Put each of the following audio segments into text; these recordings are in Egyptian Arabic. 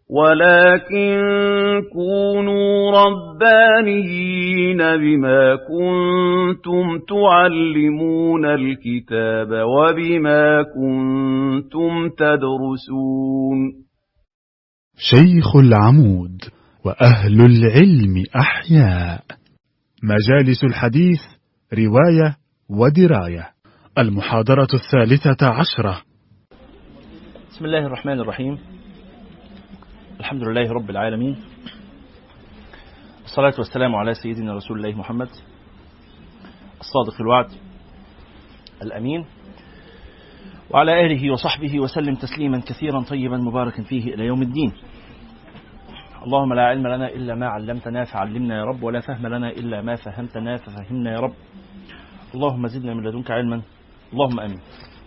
ولكن كونوا ربانيين بما كنتم تعلمون الكتاب وبما كنتم تدرسون شيخ العمود وأهل العلم أحياء مجالس الحديث رواية ودراية المحاضرة الثالثة عشرة بسم الله الرحمن الرحيم الحمد لله رب العالمين الصلاة والسلام على سيدنا رسول الله محمد الصادق الوعد الأمين وعلى آله وصحبه وسلم تسليما كثيرا طيبا مباركا فيه إلى يوم الدين اللهم لا علم لنا إلا ما علمتنا فعلمنا يا رب ولا فهم لنا إلا ما فهمتنا ففهمنا يا رب اللهم زدنا من لدنك علما اللهم امين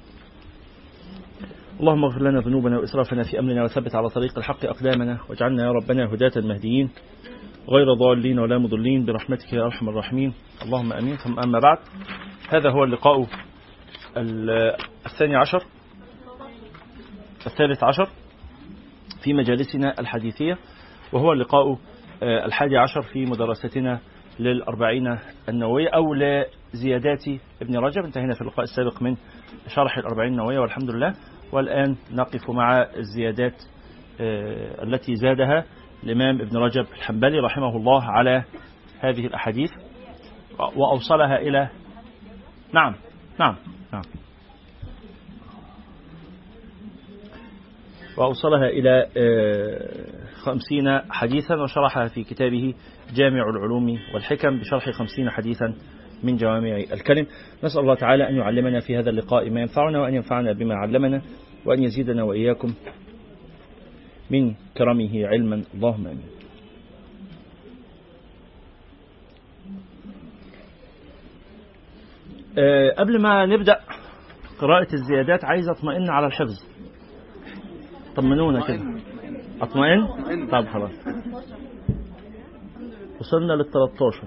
اللهم اغفر لنا ذنوبنا واسرافنا في امرنا وثبت على طريق الحق اقدامنا واجعلنا يا ربنا هداة مهديين غير ضالين ولا مضلين برحمتك يا ارحم الراحمين اللهم امين ثم اما بعد هذا هو اللقاء الثاني عشر الثالث عشر في مجالسنا الحديثية وهو اللقاء الحادي عشر في مدرستنا للأربعين النووية أو لزيادات ابن رجب انتهينا في اللقاء السابق من شرح الأربعين النووية والحمد لله والآن نقف مع الزيادات التي زادها الإمام ابن رجب الحنبلي رحمه الله على هذه الأحاديث وأوصلها إلى نعم نعم نعم وأوصلها إلى خمسين حديثا وشرحها في كتابه جامع العلوم والحكم بشرح خمسين حديثا من جوامع الكلم نسأل الله تعالى أن يعلمنا في هذا اللقاء ما ينفعنا وأن ينفعنا بما علمنا وأن يزيدنا وإياكم من كرمه علما اللهم أمين أه قبل ما نبدأ قراءة الزيادات عايز أطمئن على الحفظ طمنونا كده أطمئن طب خلاص وصلنا لل 13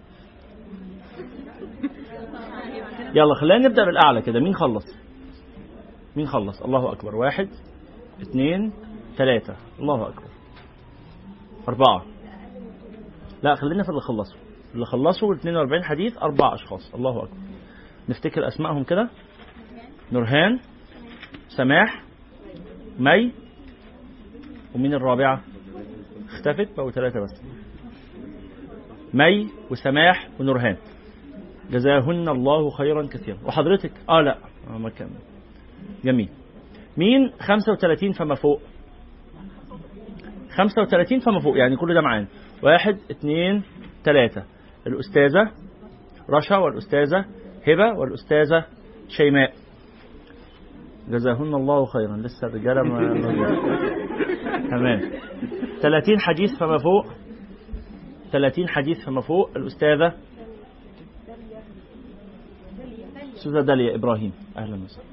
يلا خلينا نبدأ بالأعلى كده مين خلص مين خلص الله أكبر واحد اثنين ثلاثة الله أكبر أربعة لا خلينا في اللي خلصوا اللي خلصوا 42 حديث أربع أشخاص الله أكبر نفتكر أسمائهم كده نورهان سماح مي ومين الرابعة اختفت بقوا ثلاثة بس مي وسماح ونورهان جزاهن الله خيرا كثيرا وحضرتك اه لا آه ما كان جميل مين 35 فما فوق 35 فما فوق يعني كل ده معانا واحد اثنين ثلاثة الأستاذة رشا والأستاذة هبة والأستاذة شيماء جزاهن الله خيرا لسه الرجالة ما تمام 30 حديث فما فوق 30 حديث فما فوق الأستاذة أستاذة داليا إبراهيم أهلا وسهلا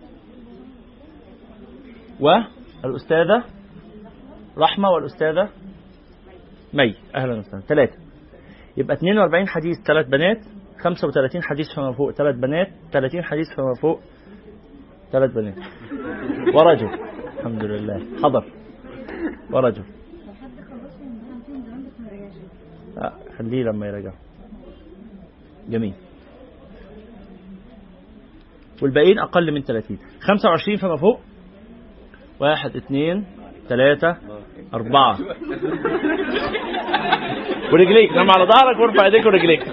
والأستاذة رحمة والأستاذة مي أهلا وسهلا ثلاثة يبقى 42 حديث ثلاث بنات 35 حديث فما فوق ثلاث بنات 30 حديث فما فوق ثلاث بنات ورجل الحمد لله حضر ورجل لا خليه لما يرجع جميل والباقيين أقل من 30 25 فما فوق واحد اثنين ثلاثة أربعة ورجليك نام على ظهرك وارفع ايديك ورجليك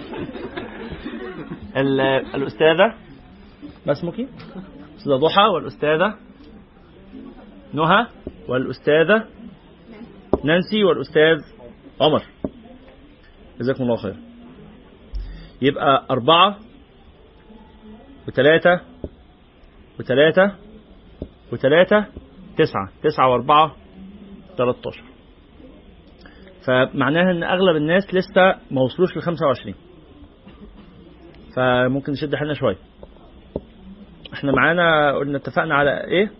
الأستاذة ما اسمك الأستاذة ضحى والأستاذة نهى والأستاذة نانسي والأستاذ عمر جزاكم الله خير يبقى أربعة وثلاثة وثلاثة وثلاثة تسعة تسعة وأربعة 13 فمعناها ان اغلب الناس لسه ما وصلوش ل 25 فممكن نشد حيلنا شويه احنا معانا قلنا اتفقنا على ايه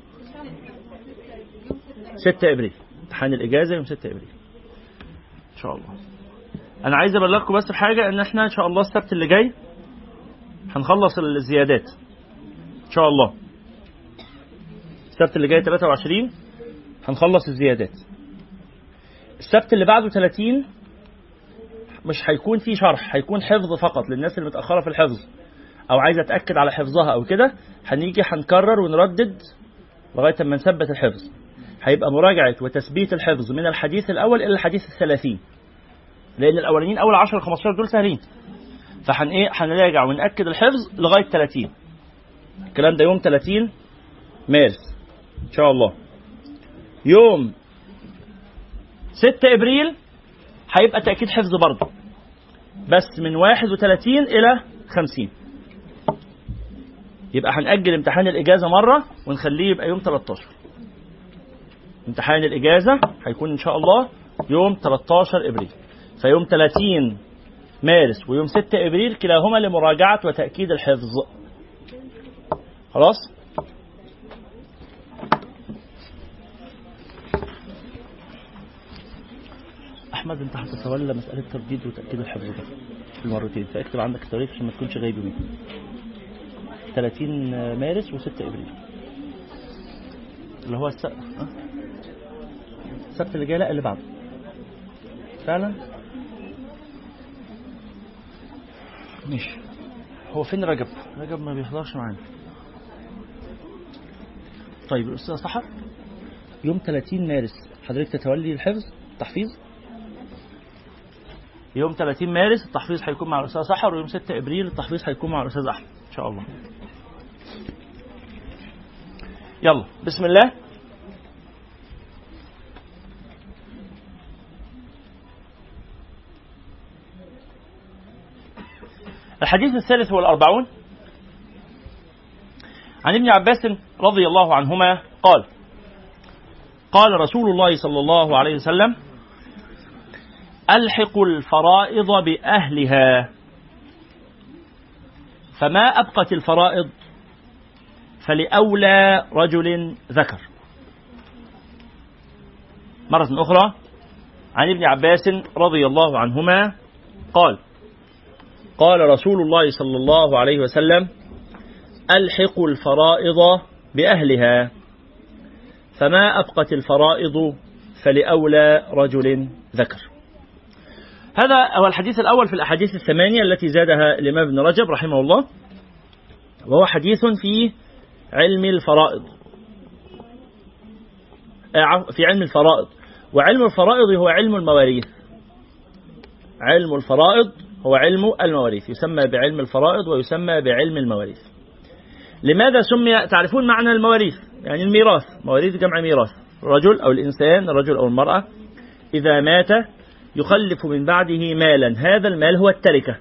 6 ابريل امتحان الاجازه يوم 6 ابريل ان شاء الله انا عايز ابلغكم بس بحاجه ان احنا ان شاء الله السبت اللي جاي هنخلص الزيادات ان شاء الله السبت اللي جاي 23 هنخلص الزيادات السبت اللي بعده 30 مش هيكون فيه شرح هيكون حفظ فقط للناس اللي متأخرة في الحفظ أو عايزة أتأكد على حفظها أو كده هنيجي هنكرر ونردد لغاية ما نثبت الحفظ هيبقى مراجعة وتثبيت الحفظ من الحديث الأول إلى الحديث الثلاثين لأن الأولانيين أول 10 15 دول سهلين فحن إيه هنراجع ونأكد الحفظ لغاية 30 الكلام ده يوم 30 مارس إن شاء الله يوم 6 ابريل هيبقى تاكيد حفظ برضه بس من 31 الى 50 يبقى هنأجل امتحان الإجازة مرة ونخليه يبقى يوم 13 امتحان الإجازة هيكون إن شاء الله يوم 13 إبريل فيوم 30 مارس ويوم 6 إبريل كلاهما لمراجعة وتأكيد الحفظ خلاص احمد انت هتتولى مساله ترديد وتاكيد الحفظ ده في المرتين فاكتب عندك التاريخ عشان ما تكونش غايب يومين 30 مارس و6 ابريل اللي هو السبت أه؟ السبت اللي جاي لا اللي بعده فعلا ماشي هو فين رجب رجب ما بيحضرش معانا طيب الاستاذ سحر يوم 30 مارس حضرتك تتولي الحفظ التحفيظ يوم 30 مارس التحفيظ هيكون مع الاستاذ سحر ويوم 6 ابريل التحفيظ هيكون مع الاستاذ احمد ان شاء الله يلا بسم الله الحديث الثالث والأربعون عن ابن عباس رضي الله عنهما قال قال رسول الله صلى الله عليه وسلم ألحقوا الفرائض بأهلها فما أبقت الفرائض فلأولى رجل ذكر مرة أخرى عن ابن عباس رضي الله عنهما قال قال رسول الله صلى الله عليه وسلم ألحقوا الفرائض بأهلها فما أبقت الفرائض فلأولى رجل ذكر هذا هو الحديث الأول في الأحاديث الثمانية التي زادها الإمام ابن رجب رحمه الله وهو حديث في علم الفرائض في علم الفرائض وعلم الفرائض هو علم المواريث علم الفرائض هو علم المواريث يسمى بعلم الفرائض ويسمى بعلم المواريث لماذا سمي تعرفون معنى المواريث يعني الميراث مواريث جمع ميراث الرجل أو الإنسان الرجل أو المرأة إذا مات يخلف من بعده مالا هذا المال هو التركة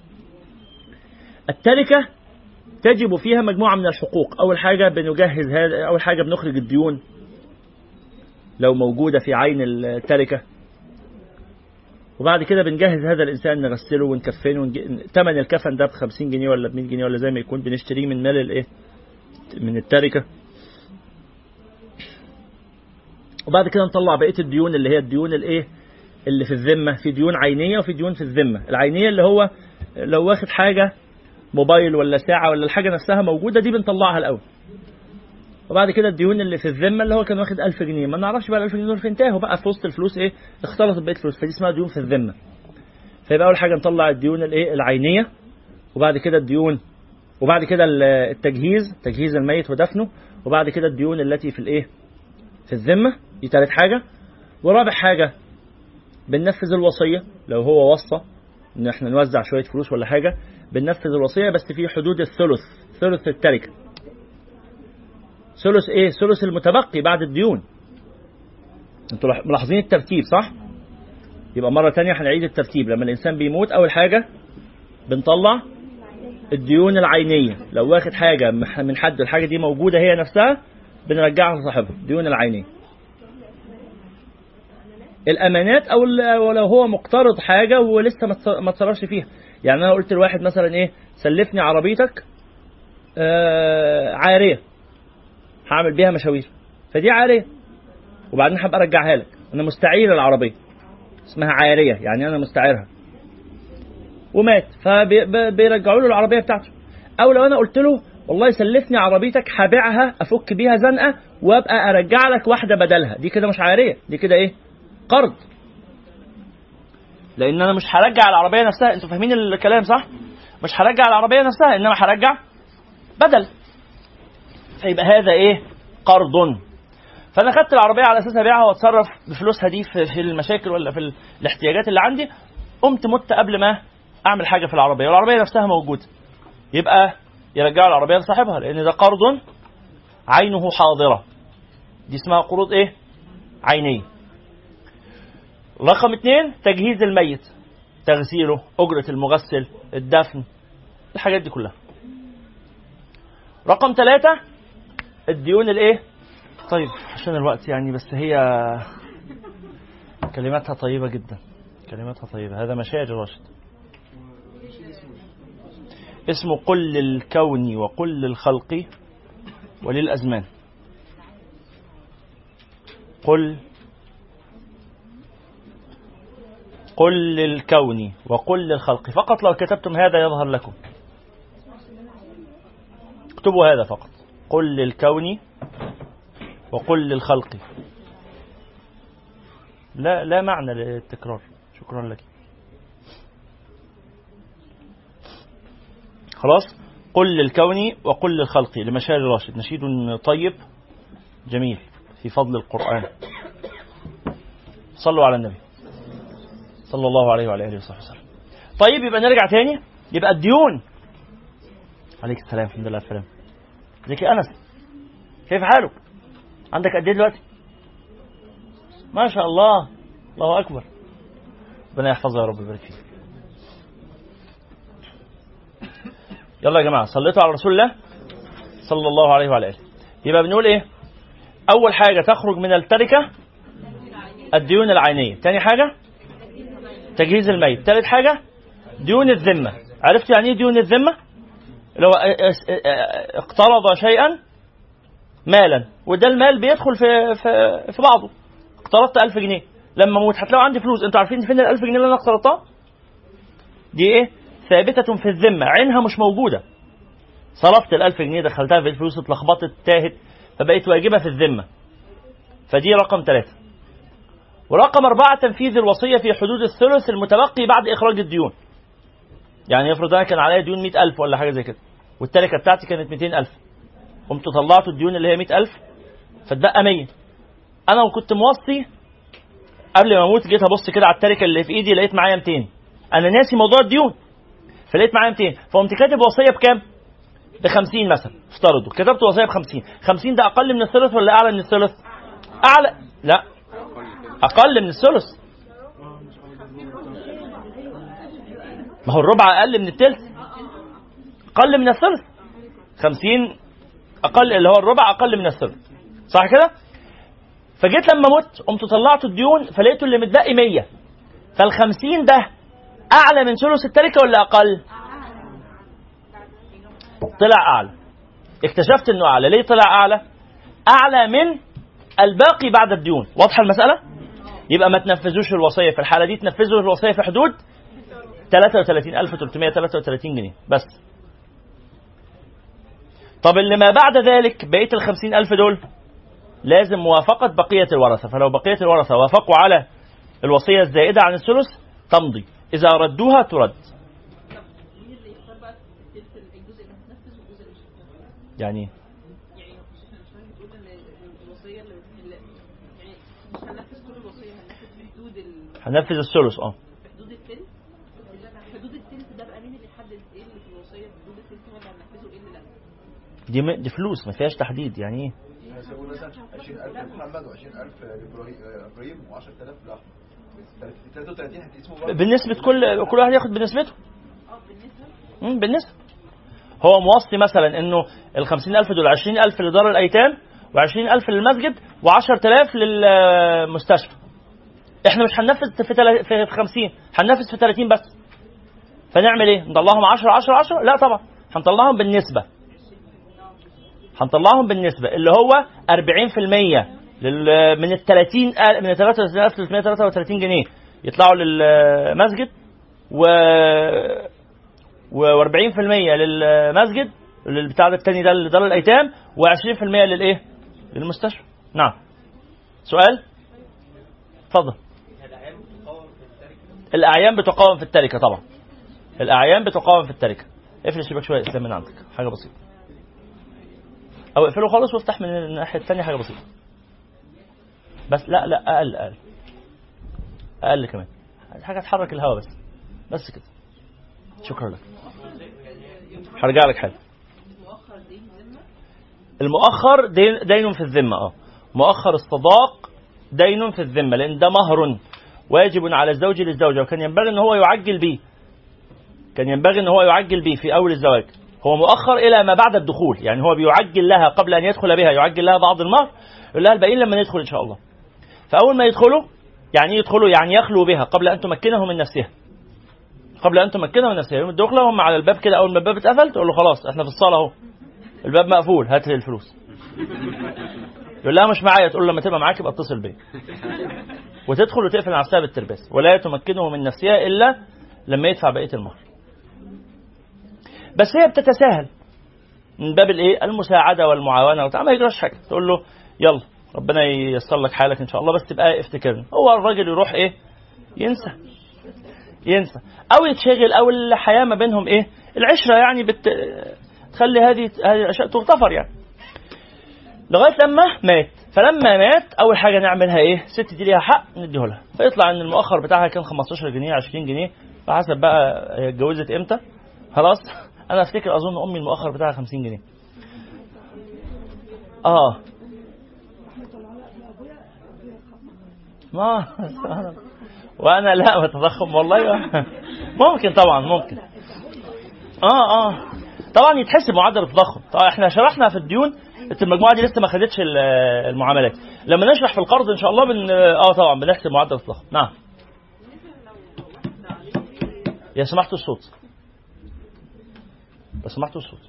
التركة تجب فيها مجموعة من الحقوق أول حاجة بنجهز هذا أول حاجة بنخرج الديون لو موجودة في عين التركة وبعد كده بنجهز هذا الإنسان نغسله ونكفنه ونج... تمن الكفن ده ب 50 جنيه ولا ب 100 جنيه ولا زي ما يكون بنشتريه من مال الإيه من التركة وبعد كده نطلع بقية الديون اللي هي الديون الإيه اللي في الذمة في ديون عينية وفي ديون في الذمة العينية اللي هو لو واخد حاجة موبايل ولا ساعة ولا الحاجة نفسها موجودة دي بنطلعها الأول وبعد كده الديون اللي في الذمة اللي هو كان واخد 1000 جنيه ما نعرفش بقى ال 1000 جنيه دول فين تاهوا بقى في وسط الفلوس ايه اختلطت بقية الفلوس فدي اسمها ديون في الذمة فيبقى أول حاجة نطلع الديون الايه العينية وبعد كده الديون وبعد كده التجهيز تجهيز الميت ودفنه وبعد كده الديون التي في الايه في الذمة دي ثالث حاجة ورابع حاجة بننفذ الوصية لو هو وصى ان احنا نوزع شوية فلوس ولا حاجة بننفذ الوصية بس في حدود الثلث ثلث التركة ثلث ايه ثلث المتبقي بعد الديون انتوا ملاحظين الترتيب صح يبقى مرة تانية هنعيد الترتيب لما الإنسان بيموت أول حاجة بنطلع الديون العينية لو واخد حاجة من حد الحاجة دي موجودة هي نفسها بنرجعها لصاحبها الديون العينية الأمانات أو لو هو مقترض حاجة ولسه ما تصرفش فيها يعني أنا قلت لواحد مثلا إيه سلفني عربيتك آه عارية هعمل بيها مشاوير فدي عارية وبعدين هبقى ارجعها لك انا مستعير العربية اسمها عارية يعني انا مستعيرها ومات فبيرجعوا له العربية بتاعته او لو انا قلت له والله سلفني عربيتك هبيعها افك بيها زنقة وابقى ارجع لك واحدة بدلها دي كده مش عارية دي كده ايه قرض لان انا مش هرجع العربيه نفسها انتوا فاهمين الكلام صح مش هرجع العربيه نفسها انما هرجع بدل فيبقى هذا ايه قرض فانا خدت العربيه على اساس ابيعها واتصرف بفلوسها دي في المشاكل ولا في الاحتياجات اللي عندي قمت مت قبل ما اعمل حاجه في العربيه والعربيه نفسها موجوده يبقى يرجعوا العربيه لصاحبها لان ده قرض عينه حاضره دي اسمها قروض ايه عينيه رقم اثنين تجهيز الميت تغسيله أجرة المغسل الدفن الحاجات دي كلها رقم ثلاثة الديون الايه طيب عشان الوقت يعني بس هي كلماتها طيبة جدا كلماتها طيبة هذا مشاعر راشد اسمه قل للكون وقل للخلق وللأزمان قل قل للكون وقل للخلق فقط لو كتبتم هذا يظهر لكم اكتبوا هذا فقط قل للكون وقل للخلق لا لا معنى للتكرار شكرا لك خلاص قل للكون وقل للخلق لمشاري راشد نشيد طيب جميل في فضل القرآن صلوا على النبي صلى الله عليه وعلى اله وصحبه وسلم طيب يبقى نرجع تاني يبقى الديون عليك السلام الحمد لله السلام ازيك يا انس كيف حالك عندك قد ايه دلوقتي ما شاء الله الله اكبر ربنا يحفظها يا رب ويبارك فيك يلا يا جماعه صليتوا على رسول الله صلى الله عليه وعلى اله يبقى بنقول ايه اول حاجه تخرج من التركه الديون العينيه تاني حاجه تجهيز الميت ثالث حاجة ديون الذمة عرفت يعني ايه ديون الذمة لو اقترض شيئا مالا وده المال بيدخل في في, في بعضه اقترضت 1000 جنيه لما اموت هتلاقوا عندي فلوس انتوا عارفين فين ال 1000 جنيه اللي انا اقترضتها دي ايه ثابتة في الذمة عينها مش موجودة صرفت ال 1000 جنيه دخلتها في الفلوس اتلخبطت تاهت فبقت واجبة في الذمة فدي رقم ثلاثة ورقم أربعة تنفيذ الوصية في حدود الثلث المتبقي بعد إخراج الديون يعني يفرض أنا كان عليا ديون مئة ألف ولا حاجة زي كده والتركة بتاعتي كانت 200 ألف قمت طلعت الديون اللي هي 100 ألف فاتبقى 100 أنا وكنت موصي قبل ما أموت جيت أبص كده على التركة اللي في إيدي لقيت معايا 200 أنا ناسي موضوع الديون فلقيت معايا 200 فقمت كاتب وصية بكام؟ ب 50 مثلا افترضوا كتبت وصية ب 50 50 ده أقل من الثلث ولا أعلى من الثلث؟ أعلى لا أقل من الثلث ما هو الربع أقل من الثلث أقل من الثلث خمسين أقل اللي هو الربع أقل من الثلث صح كده؟ فجيت لما مت قمت طلعت الديون فلقيته اللي متبقي 100 فال50 ده أعلى من ثلث التركة ولا أقل؟ طلع أعلى اكتشفت إنه أعلى ليه طلع أعلى؟ أعلى من الباقي بعد الديون واضحة المسألة؟ يبقى ما تنفذوش الوصيه في الحاله دي تنفذوا الوصيه في حدود 33333 جنيه بس طب اللي ما بعد ذلك بقيه ال 50000 دول لازم موافقة بقية الورثة فلو بقية الورثة وافقوا على الوصية الزائدة عن الثلث تمضي إذا ردوها ترد يعني هنفذ الثلث اه حدود الثلث حدود الثلث ده بقى مين اللي يحدد ايه اللي في الوصيه حدود الثلث ولا هننفذه ايه اللي لا دي دي فلوس ما فيهاش تحديد يعني ايه مثلا 20000 محمد و20000 ابراهيم و10000 لاحمد 33 هتقسموا بالنسبه كل كل واحد ياخد بنسبته اه بالنسبه بالنسبه هو موصي مثلا انه ال 50000 دول 20000 لدار الايتام و20000 للمسجد و10000 للمستشفى احنا مش هننفذ في تل... في 50 هننفذ في 30 بس فنعمل ايه نطلعهم 10 10 10 لا طبعا هنطلعهم بالنسبه هنطلعهم بالنسبه اللي هو 40% لل... من ال 30 من 33333 جنيه يطلعوا للمسجد و و40% للمسجد بتاع الثاني ده لدار الايتام و20% للايه؟ للمستشفى. نعم. سؤال؟ اتفضل. الاعيان بتقاوم في التركه طبعا الاعيان بتقاوم في التركه اقفل الشباك شويه اسلام من عندك حاجه بسيطه او اقفله خالص وافتح من الناحيه الثانيه حاجه بسيطه بس لا لا اقل اقل اقل كمان حاجه تحرك الهواء بس بس كده شكرا لك هرجع لك حاجه المؤخر دين, دين في الذمه اه مؤخر الصداق دين في الذمه لان ده مهر واجب على الزوج للزوجه وكان ينبغي ان هو يعجل به كان ينبغي ان هو يعجل به في اول الزواج هو مؤخر الى ما بعد الدخول يعني هو بيعجل لها قبل ان يدخل بها يعجل لها بعض المهر يقول لها الباقيين لما ندخل ان شاء الله فاول ما يدخلوا يعني يدخلوا يعني يخلوا بها قبل ان تمكنه من نفسها قبل ان تمكنه من نفسها يوم الدخله هم على الباب كده اول ما الباب اتقفل تقول له خلاص احنا في الصاله اهو الباب مقفول هات لي الفلوس يقول لها مش معايا تقول له لما تبقى معاك يبقى اتصل بيا وتدخل وتقفل نفسها بالترباس ولا تمكنه من نفسها الا لما يدفع بقيه المهر بس هي بتتساهل من باب الايه المساعده والمعاونه وبتاع ما يجراش حاجه تقول له يلا ربنا ييسر لك حالك ان شاء الله بس تبقى افتكرني هو الراجل يروح ايه ينسى ينسى او يتشغل او الحياه ما بينهم ايه العشره يعني بت تخلي هذه هذه الاشياء تغتفر يعني لغايه لما مات فلما مات اول حاجه نعملها ايه الست دي ليها حق نديه لها فيطلع ان المؤخر بتاعها كان 15 جنيه 20 جنيه فحسب بقى هي اتجوزت امتى خلاص انا افتكر اظن امي المؤخر بتاعها 50 جنيه اه ما وانا لا بتضخم والله ممكن طبعا ممكن اه اه طبعا يتحسب معدل التضخم طبعا احنا شرحنا في الديون المجموعه دي لسه ما خدتش المعاملات لما نشرح في القرض ان شاء الله بن اه طبعا بنحسب معدل التضخم نعم يا سمحتوا الصوت لو سمحتوا الصوت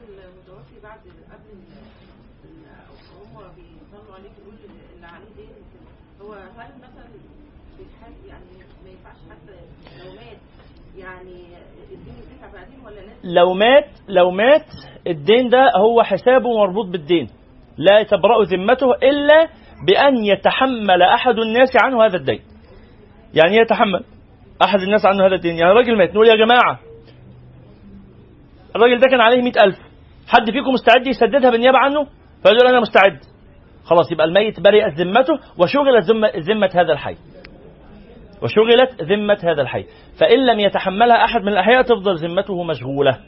هو هل مثلا بيتحاسب يعني ما ينفعش حتى لو مات يعني الدين يدفع بعدين ولا لازم لو مات لو مات الدين ده هو حسابه مربوط بالدين لا تبرأ ذمته إلا بأن يتحمل أحد الناس عنه هذا الدين يعني يتحمل أحد الناس عنه هذا الدين يعني راجل مات نقول يا جماعة الراجل ده كان عليه مئة ألف حد فيكم مستعد يسددها بالنيابة عنه فيقول أنا مستعد خلاص يبقى الميت برئت ذمته وشغلت ذمة, ذمة هذا الحي وشغلت ذمة هذا الحي فإن لم يتحملها أحد من الأحياء تفضل ذمته مشغولة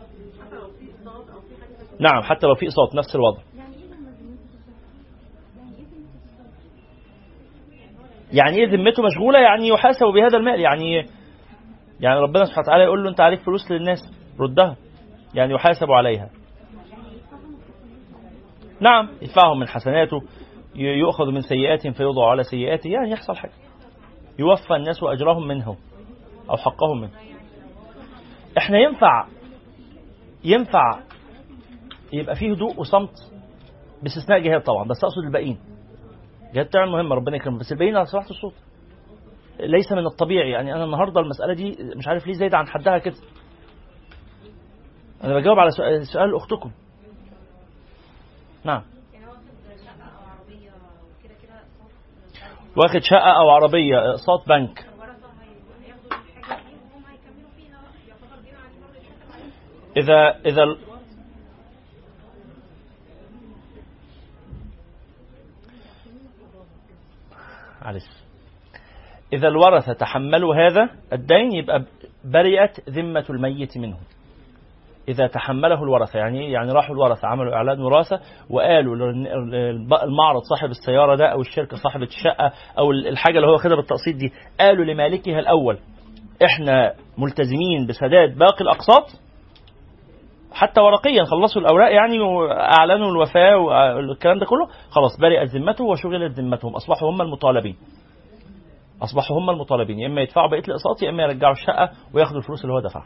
نعم حتى لو في إقساط نفس الوضع يعني ايه ذمته مشغوله يعني يحاسب بهذا المال يعني يعني ربنا سبحانه وتعالى يقول له انت عليك فلوس للناس ردها يعني يحاسب عليها نعم يدفعهم من حسناته يؤخذ من سيئاتهم فيوضع على سيئاته يعني يحصل حاجه يوفى الناس اجرهم منه او حقهم منه احنا ينفع ينفع يبقى فيه هدوء وصمت باستثناء جهاد طبعا بس اقصد الباقيين جهاد تعمل مهمه ربنا يكرمك بس الباقيين على سماحه الصوت ليس من الطبيعي يعني انا النهارده المساله دي مش عارف ليه زايده عن حدها كده انا بجاوب على سؤال, سؤال اختكم نعم واخد شقه او عربيه اقساط بنك اذا اذا معلش إذا الورثة تحملوا هذا الدين يبقى برئت ذمة الميت منه إذا تحمله الورثة يعني يعني راحوا الورثة عملوا إعلان وراثة وقالوا المعرض صاحب السيارة ده أو الشركة صاحبة الشقة أو الحاجة اللي هو واخدها بالتقسيط دي قالوا لمالكها الأول إحنا ملتزمين بسداد باقي الأقساط حتى ورقيا خلصوا الأوراق يعني وأعلنوا الوفاة والكلام ده كله خلاص برئت ذمته وشغلت ذمتهم أصبحوا هم المطالبين اصبحوا هم المطالبين يا اما يدفعوا بقيه الاقساط يا اما يرجعوا الشقه وياخدوا الفلوس اللي هو دفعها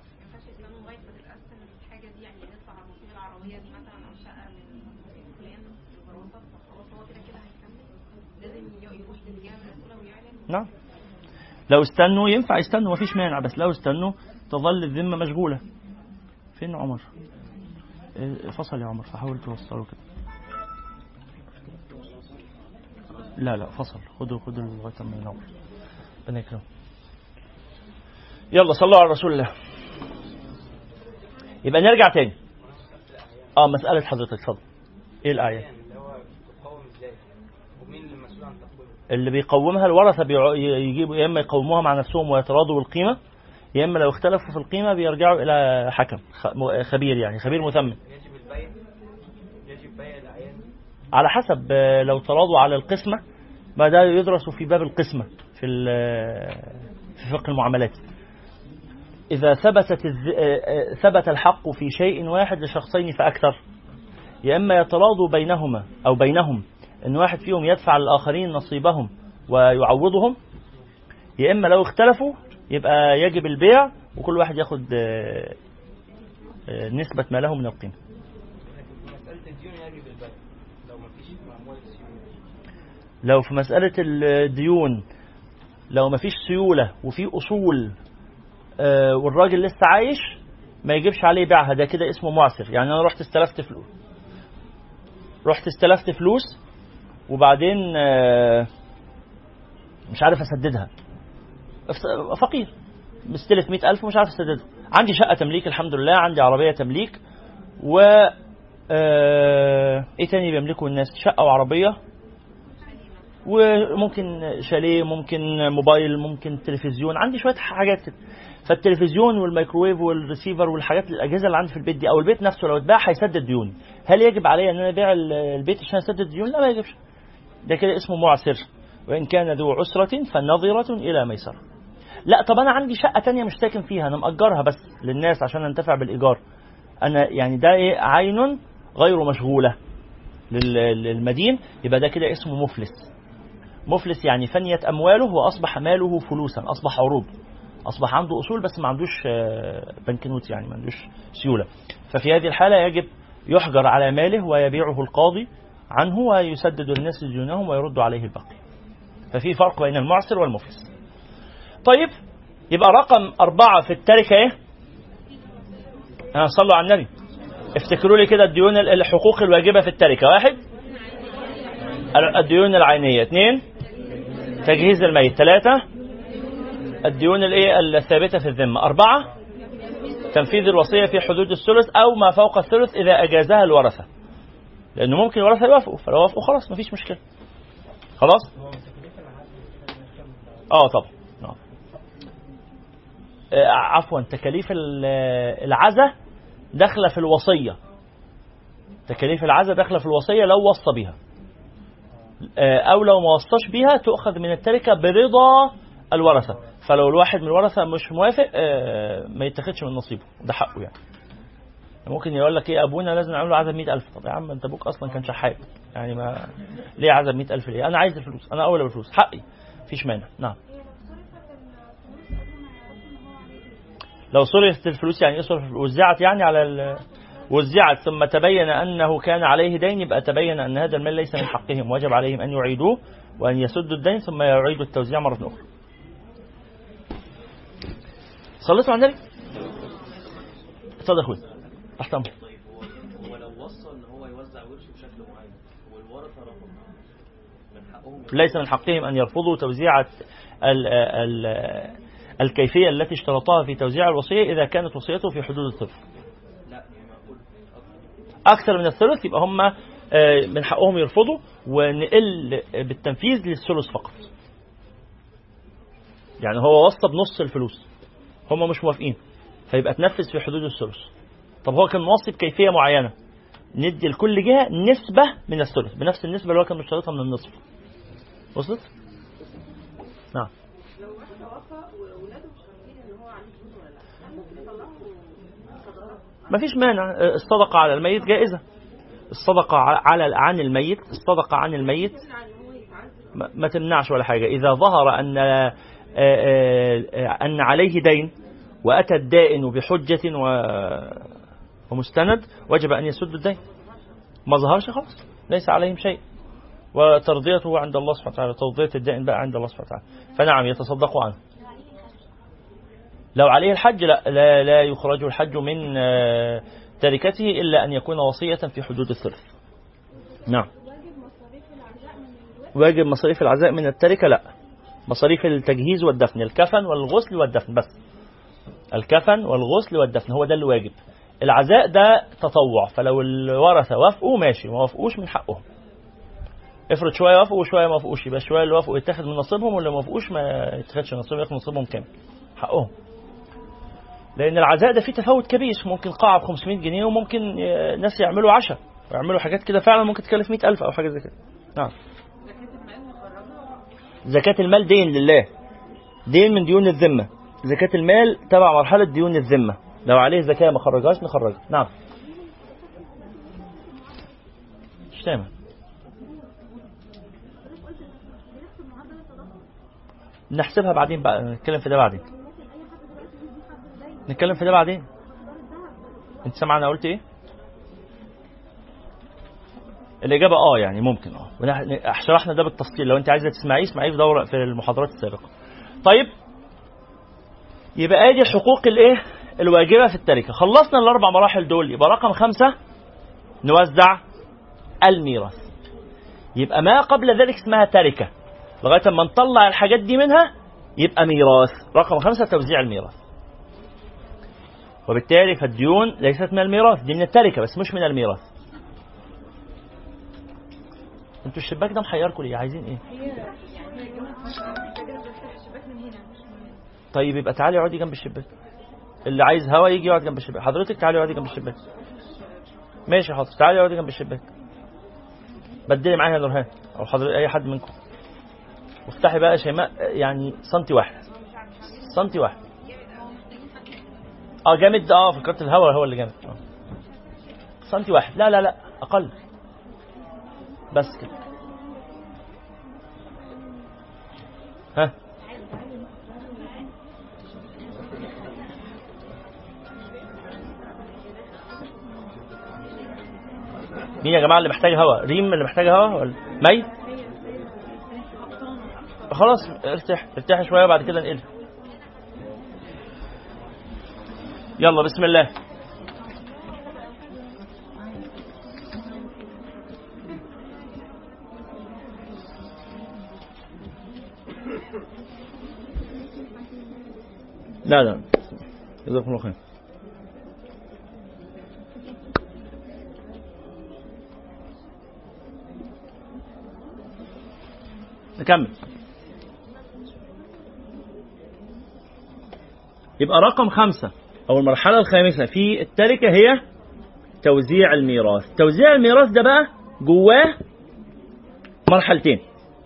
نعم لو استنوا ينفع يستنوا مفيش مانع بس لو استنوا تظل الذمة مشغولة فين عمر فصل يا عمر فحاول توصله كده لا لا فصل خدوا خدوا لغاية ما ينور ربنا يكرمه يلا صلوا على رسول الله يبقى نرجع تاني اه مسألة حضرتك اتفضل ايه الآية اللي هو بتقوم ازاي ومين اللي مسؤول عن تقويمها اللي بيقومها الورثة بيع- يجيبوا يا اما يقوموها مع نفسهم ويتراضوا بالقيمة يا اما لو اختلفوا في القيمة بيرجعوا إلى حكم خ- م- خبير يعني خبير مثمن يجب البيع يجب بيع الاعيان على حسب آه، لو تراضوا على القسمة ما ده يدرس في باب القسمة في ال- في فقه المعاملات إذا ثبتت الز- آه، آه، ثبت الحق في شيء واحد لشخصين فأكثر يا إما يتراضوا بينهما أو بينهم إن واحد فيهم يدفع للآخرين نصيبهم ويعوضهم يا إما لو اختلفوا يبقى يجب البيع وكل واحد ياخد آه، آه، نسبة ما له من القيمة لكن في مساله الديون يجب البيع لو ما فيش اموال السيوله لو في مسألة الديون لو مفيش سيولة وفي أصول آه، والراجل لسه عايش ما يجيبش عليه بيعها ده كده اسمه معسر يعني أنا رحت استلفت فلوس رحت استلفت فلوس وبعدين آه، مش عارف أسددها ف- فقير مستلف مئة ألف ومش عارف أسددها عندي شقة تمليك الحمد لله عندي عربية تمليك و آه، ايه تاني بيملكوا الناس شقة وعربية وممكن شاليه ممكن موبايل ممكن تلفزيون عندي شويه حاجات كده فالتلفزيون والميكروويف والريسيفر والحاجات الاجهزه اللي عندي في البيت دي او البيت نفسه لو اتباع هيسدد ديوني هل يجب علي ان انا ابيع ال- البيت عشان اسدد الديون لا ما يجبش ده كده اسمه معسر وان كان ذو عسره فنظره الى ميسره لا طب انا عندي شقه تانية مش ساكن فيها انا مأجرها بس للناس عشان انتفع بالايجار انا يعني ده ايه عين غير مشغوله لل- للمدين يبقى ده كده اسمه مفلس مفلس يعني فنيت أمواله وأصبح ماله فلوسا أصبح عروض أصبح عنده أصول بس ما عندوش آه، بنكنوت يعني ما عندوش سيولة ففي هذه الحالة يجب يحجر على ماله ويبيعه القاضي عنه ويسدد الناس ديونهم ويرد عليه الباقي ففي فرق بين المعسر والمفلس طيب يبقى رقم أربعة في التركة إيه؟ آه صلوا على النبي افتكروا لي كده الديون الحقوق الواجبة في التركة واحد الديون العينية اثنين تجهيز الميت ثلاثة الديون الايه الثابتة في الذمة أربعة تنفيذ الوصية في حدود الثلث أو ما فوق الثلث إذا أجازها الورثة لأنه ممكن الورثة يوافقوا فلو وافقوا خلاص مفيش مشكلة خلاص اه طبعا آه. آه، عفوا تكاليف ال- العزة داخلة في الوصية تكاليف العزة داخلة في الوصية لو وصى بها آه، او لو ما وصاش بيها تؤخذ من التركه برضا الورثه فلو الواحد من الورثه مش موافق آه، ما يتاخدش من نصيبه ده حقه يعني ممكن يقول لك ايه ابونا لازم نعمل له عزب 100000 طب يا عم انت ابوك اصلا كان شحات يعني ما ليه عزب 100000 ليه انا عايز الفلوس انا اولى بالفلوس حقي مفيش مانع نعم لو صرفت الفلوس يعني ايه صرف وزعت يعني على ال... وزعت ثم تبين انه كان عليه دين يبقى تبين ان هذا المال ليس من حقهم وجب عليهم ان يعيدوه وان يسدوا الدين ثم يعيدوا التوزيع مره اخرى. صليتوا على النبي؟ اتفضل يا اخويا تحت امرك. طيب هو هو لو وصى ان هو يوزع ورثه بشكل معين والورثه رفضوا من حقهم ليس من حقهم ان يرفضوا توزيع ال... ال... الكيفيه التي اشترطوها في توزيع الوصيه اذا كانت وصيته في حدود الثلث. لا يعني معقول اكثر من الثلث يبقى هم آه، من حقهم يرفضوا ونقل بالتنفيذ للثلث فقط يعني هو وصى بنص الفلوس هم مش موافقين فيبقى تنفذ في حدود الثلث طب هو كان موصي بكيفيه معينه ندي لكل جهه نسبه من الثلث بنفس النسبه اللي هو كان مشترطها من النصف وصلت؟ نعم لو واحد توفى وولاده مش عارفين ان هو عليه فلوس ولا لا هل ممكن يطلعوا صدقه مفيش مانع آه، الصدقه على الميت جائزه الصدقه على عن الميت الصدقه عن الميت تمنع ان هو يتعذب ما ما تمنعش ولا حاجة إذا ظهر أن آه، آه، آه، أن عليه دين وأتى الدائن بحجة و- ومستند وجب أن يسد الدين ما ظهرش خلاص ليس عليهم شيء وترضيته عند الله سبحانه وتعالى ترضية الدائن بقى عند الله سبحانه وتعالى فنعم يتصدقوا عنه لو عليه الحج لا لا, لا يخرج الحج من آه، تركته إلا أن يكون وصية في حدود الثلث نعم واجب مصاريف العزاء من التركة لا مصاريف التجهيز والدفن الكفن والغسل والدفن بس الكفن والغسل والدفن هو ده اللي واجب العزاء ده تطوع فلو الورثة وافقوا ماشي ما وافقوش من حقهم افرض شويه وافقوا وشويه ما وافقوش يبقى شويه اللي وافقوا يتاخد من نصيبهم واللي ما وافقوش ما يتاخدش من نصيبهم ياخد نصيبهم كامل حقهم لان العزاء ده فيه تفاوت كبير ممكن قاعه ب 500 جنيه وممكن آه، ناس يعملوا عشاء ويعملوا حاجات كده فعلا ممكن تكلف 100000 او حاجه زي كده نعم زكاة المال دين لله دين من ديون الذمة زكاة المال تبع مرحلة ديون الذمة لو عليه زكاة ما خرجهاش نخرجها نعم مش سامع نحسبها بعدين بقى نتكلم في ده بعدين نتكلم في ده بعدين انت سامع انا قلت ايه الاجابه اه يعني ممكن اه ونح- شرحنا ده بالتفصيل لو انت عايزه تسمعيه اسمعيه في دوره في المحاضرات السابقه طيب يبقى ادي الحقوق الايه الواجبه في التركه خلصنا الاربع مراحل دول يبقى رقم خمسة نوزع الميراث يبقى ما قبل ذلك اسمها تركه لغايه ما نطلع الحاجات دي منها يبقى ميراث رقم خمسة توزيع الميراث وبالتالي فالديون ليست من الميراث دي من التركه بس مش من الميراث انتوا الشباك ده محيركم ليه عايزين ايه طيب يبقى تعالي اقعدي جنب الشباك اللي عايز هوا يجي يقعد جنب الشباك حضرتك تعالي اقعدي جنب الشباك ماشي حاضر تعالي اقعدي جنب الشباك بدلي معايا يا نورهان او حضرتك اي حد منكم وافتحي بقى يا شيماء يعني سنتي واحد سنتي واحد اه جامد اه فكرت الهوا هو اللي جامد آه. سنتي واحد لا لا لا اقل بس كده ها مين يا جماعه اللي محتاج هوا ريم اللي محتاج هوا ولا مي خلاص ارتاح ارتاح شويه بعد كده نقل يلا بسم الله لا لا جزاكم الله خير نكمل يبقى رقم خمسة أو المرحلة الخامسة في التركة هي توزيع الميراث توزيع الميراث ده بقى جواه مرحلتين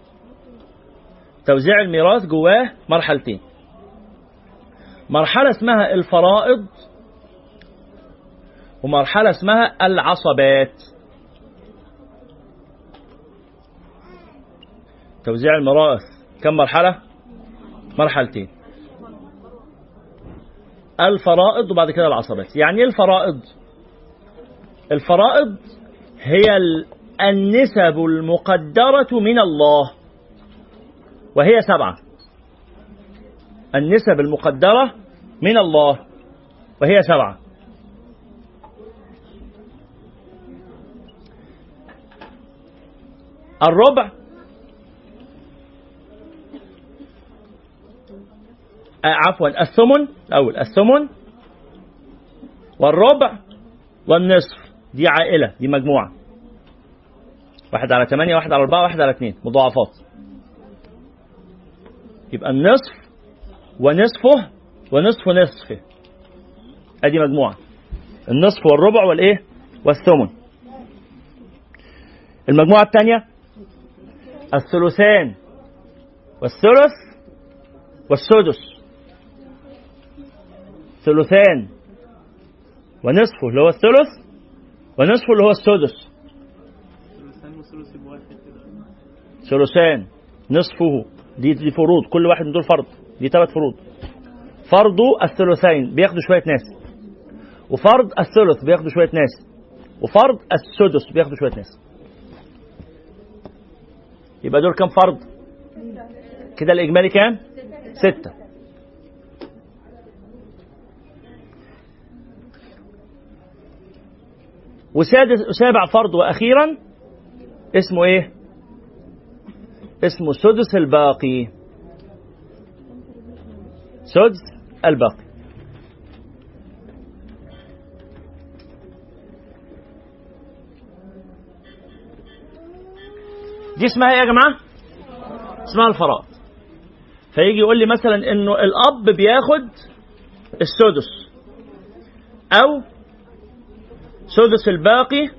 توزيع الميراث جواه مرحلتين مرحلة اسمها الفرائض ومرحلة اسمها العصبات توزيع الميراث كم مرحلة؟ مرحلتين الفرائض وبعد كده العصبات يعني ايه الفرائض الفرائض هي ال- النسب المقدرة من الله وهي سبعة النسب المقدرة من الله وهي سبعة الربع آه، عفوا الثمن الأول الثمن والربع والنصف دي عائلة دي مجموعة واحد على ثمانية واحد على أربعة واحد على اثنين مضاعفات يبقى النصف ونصفه ونصف نصفه ادي مجموعة النصف والربع والايه والثمن المجموعة الثانية الثلثان والثلث والسدس ثلثان ونصفه اللي هو الثلث ونصفه اللي هو السدس ثلثان نصفه دي دي فروض كل واحد من دول فرض دي ثلاث فروض فرضه الثلثين بياخدوا شويه ناس وفرض الثلث بياخدوا شويه ناس وفرض السدس بياخدوا شويه ناس يبقى دول كام فرض كده الاجمالي كام ستة وسادس وسابع فرض واخيرا اسمه ايه اسمه سدس الباقي سدس الباقي دي اسمها ايه يا جماعه اسمها الفرائض فيجي يقول لي مثلا انه الاب بياخد السدس او سدس الباقي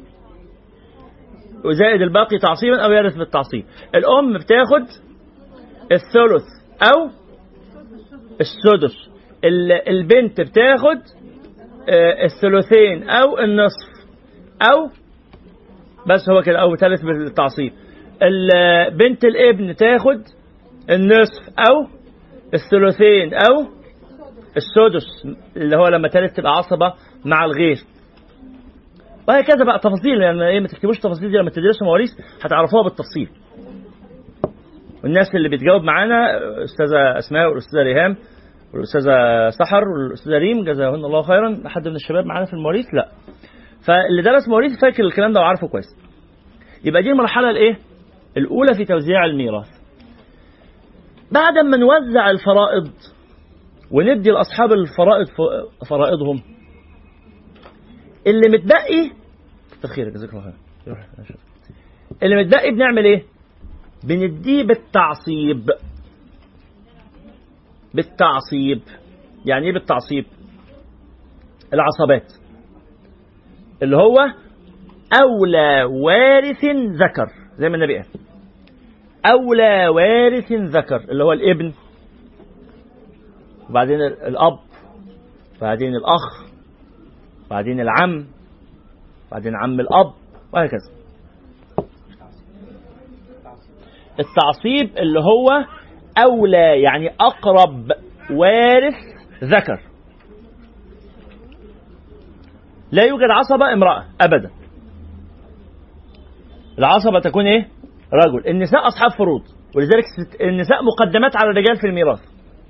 وزائد الباقي تعصيبا او يرث بالتعصيب الام بتاخد الثلث او السدس ال- البنت بتاخد آه، الثلثين او النصف او بس هو كده او ثالث بالتعصيب ال- بنت الابن تاخد النصف او الثلثين او السدس اللي هو لما تالت تبقى عصبه مع الغير وهكذا بقى تفاصيل يعني ايه ما تكتبوش التفاصيل دي لما تدرسوا مواريث هتعرفوها بالتفصيل والناس اللي بتجاوب معانا استاذه اسماء والاستاذه ريهام والاستاذه سحر والاستاذه ريم جزاهن الله خيرا حد من الشباب معانا في المواريث لا فاللي درس مواريث فاكر الكلام ده وعارفه كويس يبقى دي المرحله الايه الاولى في توزيع الميراث بعد ما نوزع الفرائض وندي لاصحاب الفرائض ف- فرائضهم اللي متبقي كتر خيرك جزاك الله خير اللي متبقي بنعمل ايه بنديه بالتعصيب بالتعصيب يعني ايه بالتعصيب العصبات اللي هو اولى وارث ذكر زي ما النبي قال اولى وارث ذكر اللي هو الابن وبعدين الاب وبعدين الاخ وبعدين العم وبعدين عم الاب وهكذا التعصيب اللي هو اولى يعني اقرب وارث ذكر لا يوجد عصبة امرأة أبدا العصبة تكون إيه؟ رجل النساء أصحاب فروض ولذلك ست- النساء مقدمات على الرجال في الميراث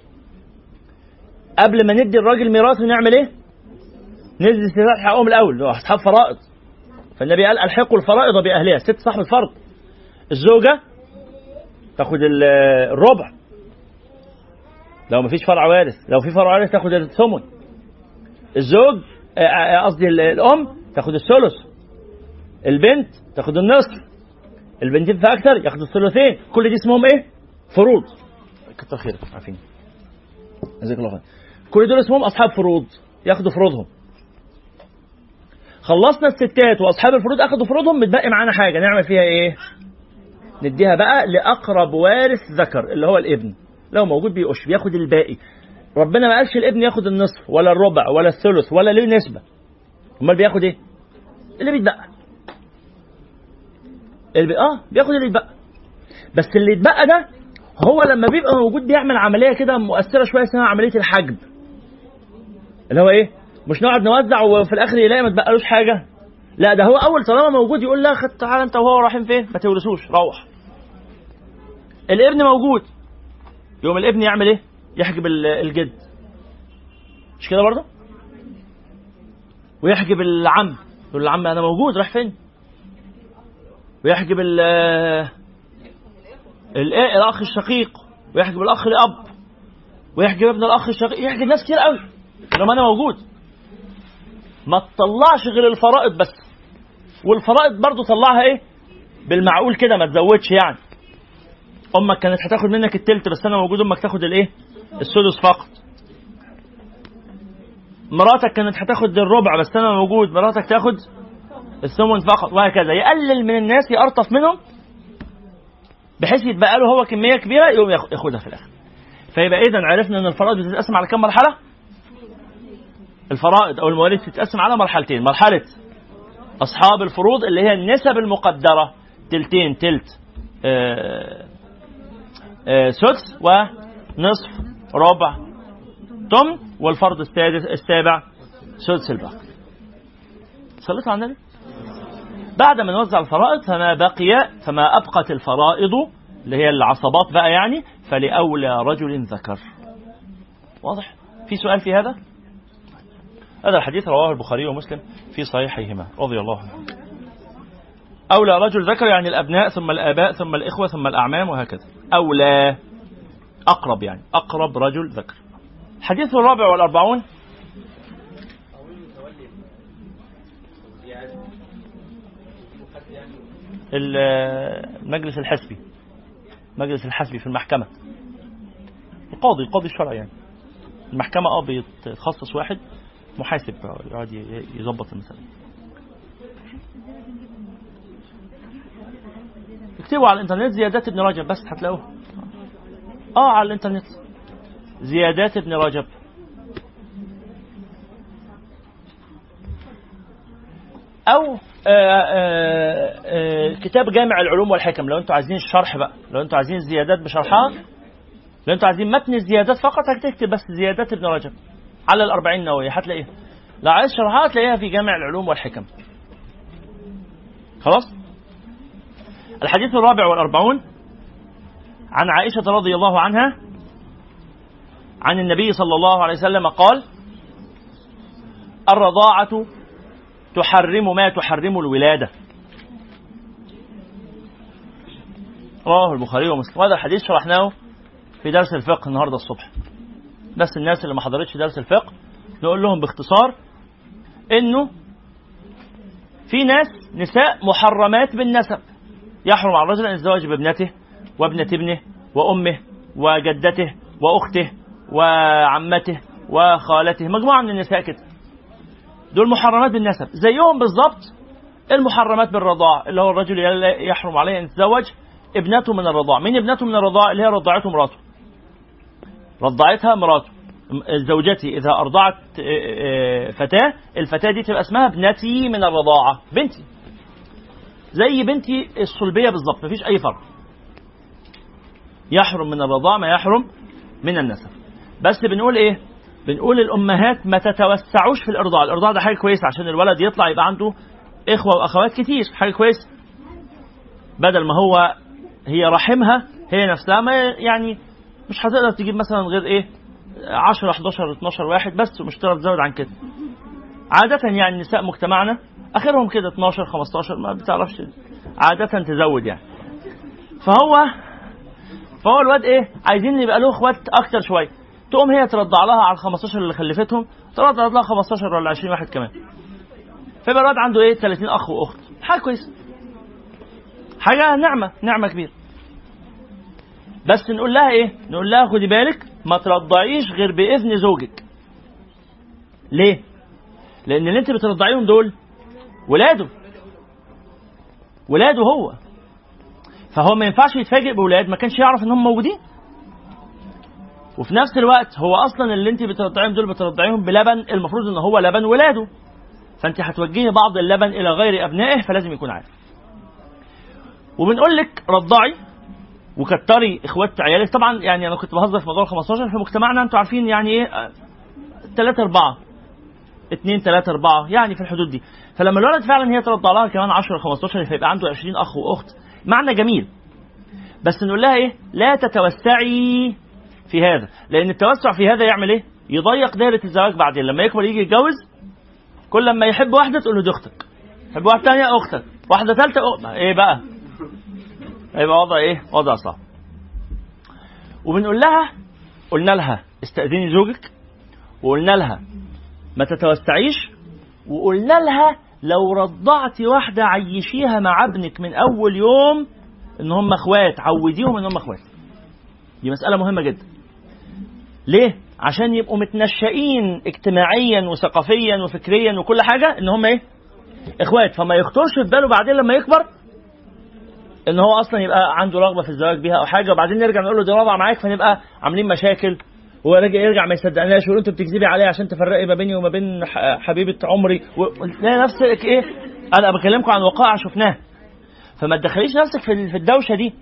قبل ما ندي الراجل ميراث ونعمل إيه؟ ندي الستات حقهم الأول اللي هو أصحاب فرائض فالنبي قال ألحقوا الفرائض بأهلها ست صاحبة فرض الزوجة تاخد ال- الربع لو مفيش فرع وارث لو في فرع وارث تاخد الثمن الزوج آه، آه، قصدي ال- الام تاخد الثلث البنت تاخد النصف البنتين في اكثر ياخدوا الثلثين كل دي اسمهم ايه فروض كتر خيرك عارفين جزاك الله خير كل دول اسمهم اصحاب فروض ياخدوا فروضهم خلصنا الستات واصحاب الفروض اخدوا فروضهم بتبقي معانا حاجه نعمل فيها ايه نديها بقى لاقرب وارث ذكر اللي هو الابن لو موجود بيقش بياخد الباقي ربنا ما قالش الابن ياخد النصف ولا الربع ولا الثلث ولا ليه نسبه امال بياخد ايه اللي بيتبقى اللي بي... اه بياخد اللي يتبقى بس اللي يتبقى ده هو لما بيبقى موجود بيعمل عمليه كده مؤثره شويه اسمها عمليه الحجب اللي هو ايه مش نقعد نوزع وفي الاخر يلاقي ما تبقالوش حاجه لا ده هو اول طالما موجود يقول لا خد تعالى انت وهو رايحين فين ما تورثوش روح الابن موجود يوم الابن يعمل ايه يحجب ال- الجد مش كده برضه ويحجب العم يقول العم انا موجود راح فين ويحجب ال الايه الاخ الشقيق ويحجب الاخ الاب ويحجب ابن الاخ الشقيق يحجب ناس كتير قوي لما انا موجود ما تطلعش غير الفرائض بس والفرائض برضو طلعها ايه بالمعقول كده ما تزودش يعني امك كانت هتاخد منك التلت بس انا موجود امك تاخد الايه السدس فقط مراتك كانت هتاخد الربع بس انا موجود مراتك تاخد الثمن فقط وهكذا يقلل من الناس يقرطف منهم بحيث يتبقى له هو كميه كبيره يقوم ياخ- ياخدها في الاخر فيبقى اذا عرفنا ان الفرائض بتتقسم على كم مرحله الفرائض او المواريث بتتقسم على مرحلتين مرحله اصحاب الفروض اللي هي النسب المقدره تلتين تلت آه، آه، سدس ونصف ربع ثمن والفرض السادس السابع سدس الباقي صليت على النبي بعد ما نوزع الفرائض فما بقي فما أبقت الفرائض اللي هي العصبات بقى يعني فلأولى رجل ذكر واضح في سؤال في هذا هذا الحديث رواه البخاري ومسلم في صحيحيهما رضي الله عنه أولى رجل ذكر يعني الأبناء ثم الآباء ثم الإخوة ثم الأعمام وهكذا أولى أقرب يعني أقرب رجل ذكر الحديث الرابع والأربعون ال- المجلس الحسبي المجلس الحسبي في المحكمة القاضي القاضي الشرعي يعني المحكمة اه بيتخصص واحد محاسب يقعد ي- يظبط المسألة اكتبوا على الانترنت زيادات ابن رجب بس هتلاقوه اه على الانترنت زيادات ابن رجب او آه، آه، آه، كتاب جامع العلوم والحكم لو انتوا عايزين الشرح بقى لو انتوا عايزين الزيادات بشرحها لو انتوا عايزين متن الزيادات فقط هتكتب بس زيادات ابن رجب على الأربعين نووية هتلاقيها لو عايز شرحها هتلاقيها في جامع العلوم والحكم خلاص الحديث الرابع والأربعون عن عائشة رضي الله عنها عن النبي صلى الله عليه وسلم قال الرضاعة تحرم ما تحرم الولادة رواه البخاري ومسلم وهذا الحديث شرحناه في درس الفقه النهارده الصبح بس الناس اللي ما حضرتش درس الفقه نقول لهم باختصار انه في ناس نساء محرمات بالنسب يحرم على الرجل ان يتزوج بابنته وابنة ابنه وامه وجدته واخته وعمته وخالته مجموعه من النساء كده دول محرمات بالنسب زيهم بالظبط المحرمات بالرضاع اللي هو الرجل يحرم عليه ان يتزوج ابنته من الرضاع مين ابنته من الرضاع اللي هي رضعته مراته رضعتها مراته زوجتي اذا ارضعت فتاه الفتاه دي تبقى اسمها ابنتي من الرضاعه بنتي زي بنتي الصلبيه بالظبط مفيش اي فرق يحرم من الرضاع ما يحرم من النسب بس بنقول ايه بنقول الامهات ما تتوسعوش في الارضاع الارضاع ده حاجه كويسه عشان الولد يطلع يبقى عنده اخوه واخوات كتير حاجه كويسه بدل ما هو هي رحمها هي نفسها ما يعني مش هتقدر تجيب مثلا غير ايه 10 11 12 واحد بس ومش هتقدر تزود عن كده عادة يعني نساء مجتمعنا اخرهم كده 12 15 ما بتعرفش عادة تزود يعني فهو فهو الواد ايه عايزين يبقى له اخوات اكتر شويه تقوم هي ترضع لها على ال 15 اللي خلفتهم ترضع لها 15 ولا 20 واحد كمان فيبقى الواد عنده ايه 30 اخ واخت حاجه كويسه حاجه نعمه نعمه كبيره بس نقول لها ايه نقول لها خدي بالك ما ترضعيش غير باذن زوجك ليه لان اللي انت بترضعيهم دول ولاده ولاده هو فهو ما ينفعش يتفاجئ بولاد ما كانش يعرف ان هم موجودين وفي نفس الوقت هو اصلا اللي انت بترضعيهم دول بترضعيهم بلبن المفروض ان هو لبن ولاده فانت هتوجهي بعض اللبن الى غير ابنائه فلازم يكون عارف وبنقول لك رضعي وكتري اخوات عيالك طبعا يعني انا كنت بهزر في موضوع ال 15 في مجتمعنا انتوا عارفين يعني ايه 3 4 2 3 4 يعني في الحدود دي فلما الولد فعلا هي ترضع لها كمان 10 15 فيبقى عنده 20 اخ واخت معنى جميل بس نقول لها ايه لا تتوسعي في هذا لان التوسع في هذا يعمل ايه يضيق دائره الزواج بعدين لما يكبر يجي يتجوز كل لما يحب واحده تقول له دي اختك يحب واحده ثانيه اختك واحده ثالثه أخ... ايه بقى هيبقى وضع ايه وضع صعب وبنقول لها قلنا لها استأذني زوجك وقلنا لها ما تتوسعيش وقلنا لها لو رضعتي واحدة عيشيها مع ابنك من أول يوم إن هم إخوات عوديهم إن هم إخوات دي مسألة مهمة جدا ليه؟ عشان يبقوا متنشئين اجتماعيا وثقافيا وفكريا وكل حاجة إن هم إيه؟ إخوات فما يخطرش في باله بعدين لما يكبر إن هو أصلا يبقى عنده رغبة في الزواج بيها أو حاجة وبعدين نرجع نقول له دي رابعة معاك فنبقى عاملين مشاكل هو يرجع يرجع ما يصدقناش ويقول انت بتكذبي عليه عشان تفرقي ما بيني وما بين حبيبه عمري لا نفسك ايه انا بكلمكم عن وقائع شفناها فما تدخليش نفسك في الدوشه دي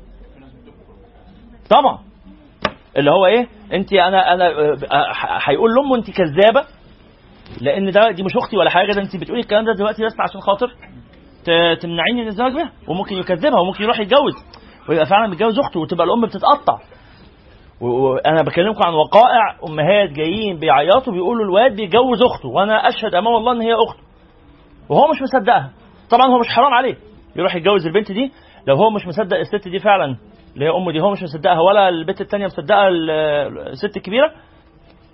طبعا اللي هو ايه انت انا انا هيقول لامه انت كذابه لان ده دي مش اختي ولا حاجه ده انت بتقولي الكلام ده دلوقتي بس عشان خاطر تمنعيني من الزواج بيها وممكن يكذبها وممكن يروح يتجوز ويبقى فعلا متجوز اخته وتبقى الام بتتقطع وانا بكلمكم عن وقائع امهات جايين بيعيطوا بيقولوا الواد بيجوز اخته وانا اشهد امام الله ان هي اخته وهو مش مصدقها طبعا هو مش حرام عليه يروح يتجوز البنت دي لو هو مش مصدق الست دي فعلا اللي هي امه دي هو مش مصدقها ولا البنت الثانيه مصدقه الست الكبيره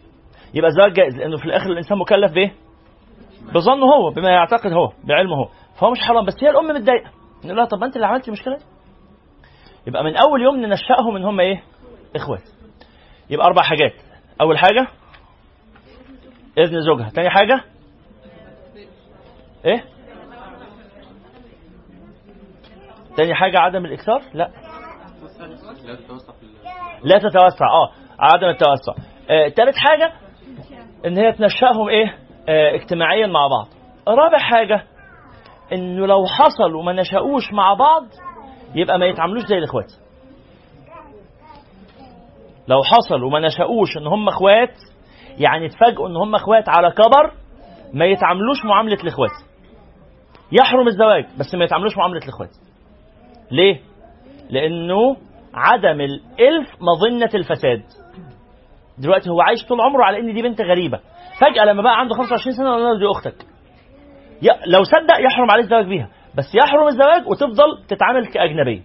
يبقى الزواج جائز لانه في الاخر الانسان مكلف بايه؟ بظنه هو بما يعتقد هو بعلمه هو فهو مش حرام بس هي الام متضايقه نقول لها طب ما انت اللي عملتي المشكله دي يبقى من اول يوم ننشأهم ان هم ايه اخوات يبقى اربع حاجات اول حاجه اذن زوجها تاني حاجه ايه تاني حاجه عدم الاكثار لا لا تتوسع في ال- لا تتوسع اه عدم التوسع آه، تالت حاجة ان هي تنشأهم ايه آه، اجتماعيا مع بعض رابع حاجة انه لو حصل وما نشأوش مع بعض يبقى ما يتعاملوش زي الاخوات لو حصل وما نشأوش ان هم اخوات يعني اتفاجئوا ان هم اخوات على كبر ما يتعاملوش معاملة الاخوات يحرم الزواج بس ما يتعاملوش معاملة الاخوات ليه لانه عدم الالف مظنه الفساد دلوقتي هو عايش طول عمره على ان دي بنت غريبه فجاه لما بقى عنده 25 سنه قلنا له دي اختك يا لو صدق يحرم عليه الزواج بيها بس يحرم الزواج وتفضل تتعامل كاجنبيه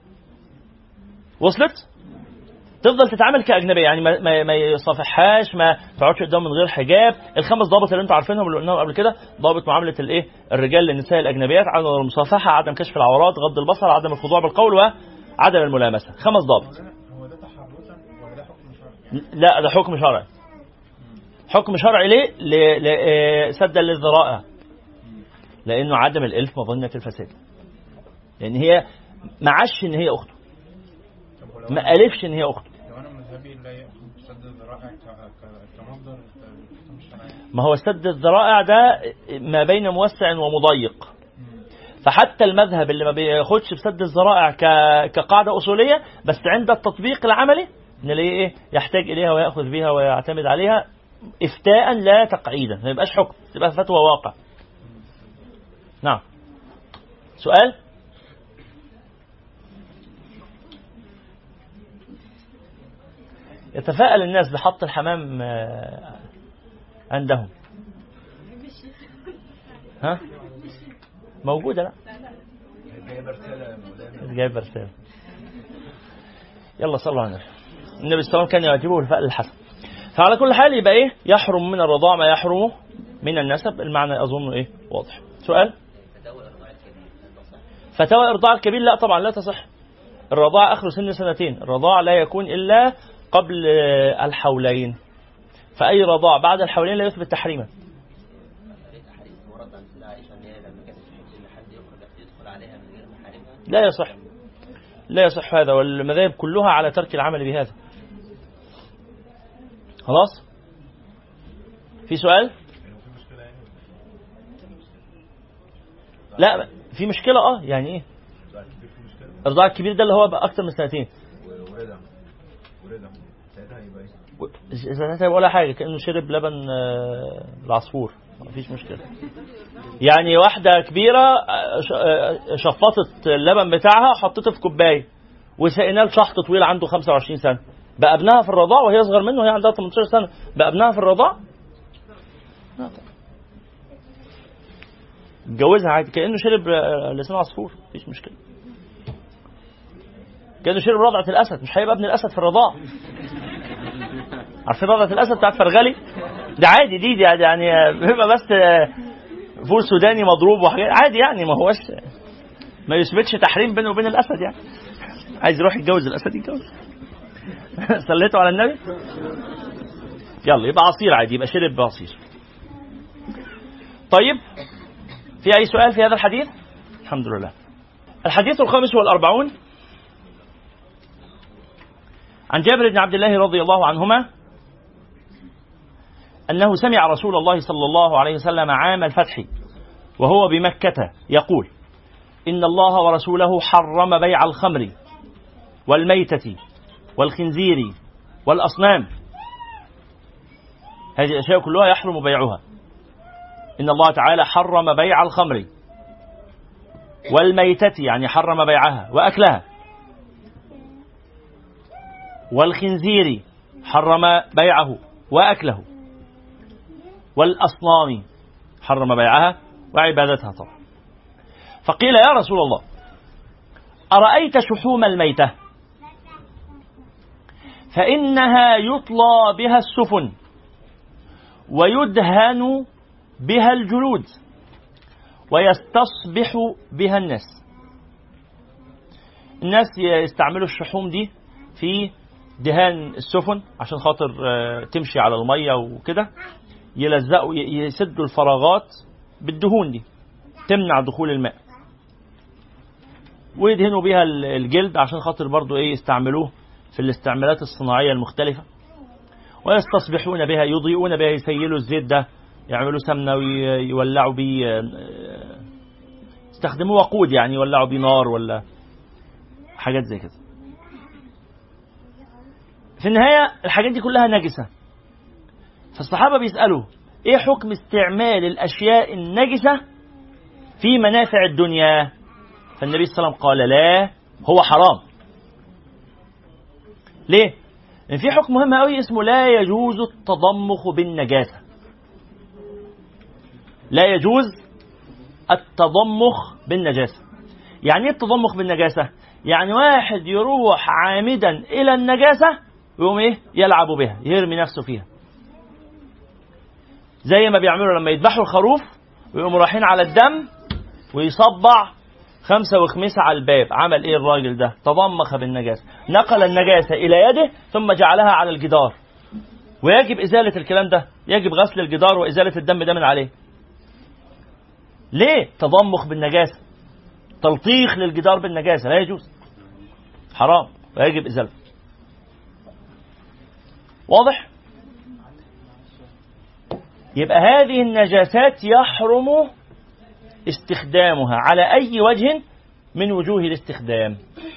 وصلت تفضل تتعامل كاجنبيه يعني ما, ما, ما يصافحهاش ما تقعدش قدام من غير حجاب الخمس ضوابط اللي انتوا عارفينهم اللي قلناهم قبل كده ضابط معامله الايه الرجال للنساء الاجنبيات عدم المصافحه عدم كشف العورات غض البصر عدم الخضوع بالقول وعدم الملامسه خمس ضوابط هو ده تحرشا ولا ده حكم شرعي؟ لا ده حكم شرعي حكم شرعي ليه؟ ل- ل- آه، سدا للذرائع لانه عدم الالف مظنه الفساد لان هي ما عاش ان هي اخته طب ولو ما أنا- الفش ان هي اخته لو انا مذهبي لا ياخذ سد الذرائع ك- ك- كمصدر الحكم الشرعي ما هو سد الذرائع ده ما بين موسع ومضيق فحتى المذهب اللي ما بياخدش بسد الذرائع ك- كقاعده اصوليه بس عند التطبيق العملي نلاقيه ايه يحتاج اليها وياخذ بها ويعتمد عليها افتاء لا تقعيدا ما يبقاش حكم تبقى فتوى واقع نعم سؤال يتفاءل الناس بحط الحمام آه، عندهم ها موجودة لا جايب رسالة يلا صلوا على النبي النبي صلى الله عليه وسلم كان يعجبه الفأل الحسن فعلى كل حال يبقى ايه يحرم من الرضاع ما يحرم من النسب المعنى اظن ايه واضح سؤال فتاوى ارضاع الكبير لا طبعا لا تصح الرضاع اخر سن سنتين الرضاع لا يكون الا قبل آه، الحولين فاي رضاع بعد الحولين لا يثبت تحريما حديث ورد عن سيدة عائشة ان هي لما كانت تحب ان حد يخرج يدخل عليها من غير محارمها لا يصح لا يصح هذا والمذاهب كلها على ترك العمل بهذا خلاص في سؤال لا في مشكلة اه يعني ايه الرضاع الكبير ده اللي هو بقى اكتر من سنتين ورضع ورضع ساعتها يبقى ايه؟ ساعتها ولا حاجة كأنه شرب لبن آه، العصفور مفيش مشكلة يعني واحدة كبيرة آه، ش- آه، شفطت اللبن بتاعها حطته في كوباية وسقيناه لشحط طويل عنده 25 سنة بقى ابنها في الرضاع وهي اصغر منه وهي عندها 18 سنة بقى ابنها في الرضاع لا طبعا. اتجوزها عادي كأنه شرب آه، لسان عصفور مفيش مشكلة كأنه شرب رضعة الأسد مش هيبقى ابن الأسد في الرضاع عارفين رضعة الأسد بتاعت فرغلي ده عادي دي, دي عادي يعني بيبقى بس آه، فول سوداني مضروب وحاجات عادي يعني ما هوش ما يثبتش تحريم بينه وبين الأسد يعني عايز يروح يتجوز الأسد يتجوز صليتوا على النبي يلا يبقى عصير عادي يبقى شرب عصير طيب في أي سؤال في هذا الحديث الحمد لله الحديث الخامس والأربعون عن جابر بن عبد الله رضي الله عنهما أنه سمع رسول الله صلى الله عليه وسلم عام الفتح وهو بمكة يقول إن الله ورسوله حرم بيع الخمر والميتة والخنزير والأصنام هذه الأشياء كلها يحرم بيعها إن الله تعالى حرم بيع الخمر والميتة يعني حرم بيعها وأكلها والخنزير حرم بيعه وأكله والأصنام حرم بيعها وعبادتها طبعا فقيل يا رسول الله أرأيت شحوم الميتة فإنها يطلى بها السفن ويدهن بها الجلود ويستصبح بها الناس الناس يستعملوا الشحوم دي في دهان السفن عشان خاطر آه، تمشي على المية وكده يلزقوا ي- يسدوا الفراغات بالدهون دي تمنع دخول الماء ويدهنوا بيها ال- الجلد عشان خاطر برضو ايه يستعملوه في الاستعمالات الصناعية المختلفة ويستصبحون بها يضيئون بها يسيلوا الزيت ده يعملوا سمنة ويولعوا بيه آه، يستخدموه وقود يعني يولعوا بيه نار ولا حاجات زي كده في النهاية الحاجات دي كلها نجسة فالصحابة بيسألوا ايه حكم استعمال الأشياء النجسة في منافع الدنيا فالنبي صلى الله عليه وسلم قال لا هو حرام ليه؟ لأن في حكم مهم قوي اسمه لا يجوز التضمخ بالنجاسة لا يجوز التضمخ بالنجاسة يعني ايه التضمخ بالنجاسة؟ يعني واحد يروح عامدا إلى النجاسة ويقوم ايه؟ يلعب بها يرمي نفسه فيها زي ما بيعملوا لما يذبحوا الخروف ويقوموا رايحين على الدم ويصبع خمسة وخميسة على الباب عمل ايه الراجل ده تضمخ بالنجاسة نقل النجاسة إلى يده ثم جعلها على الجدار ويجب إزالة الكلام ده يجب غسل الجدار وإزالة الدم ده من عليه ليه تضمخ بالنجاسة تلطيخ للجدار بالنجاسة لا يجوز حرام ويجب إزالته واضح يبقى هذه النجاسات يحرم استخدامها على أي وجه من وجوه الاستخدام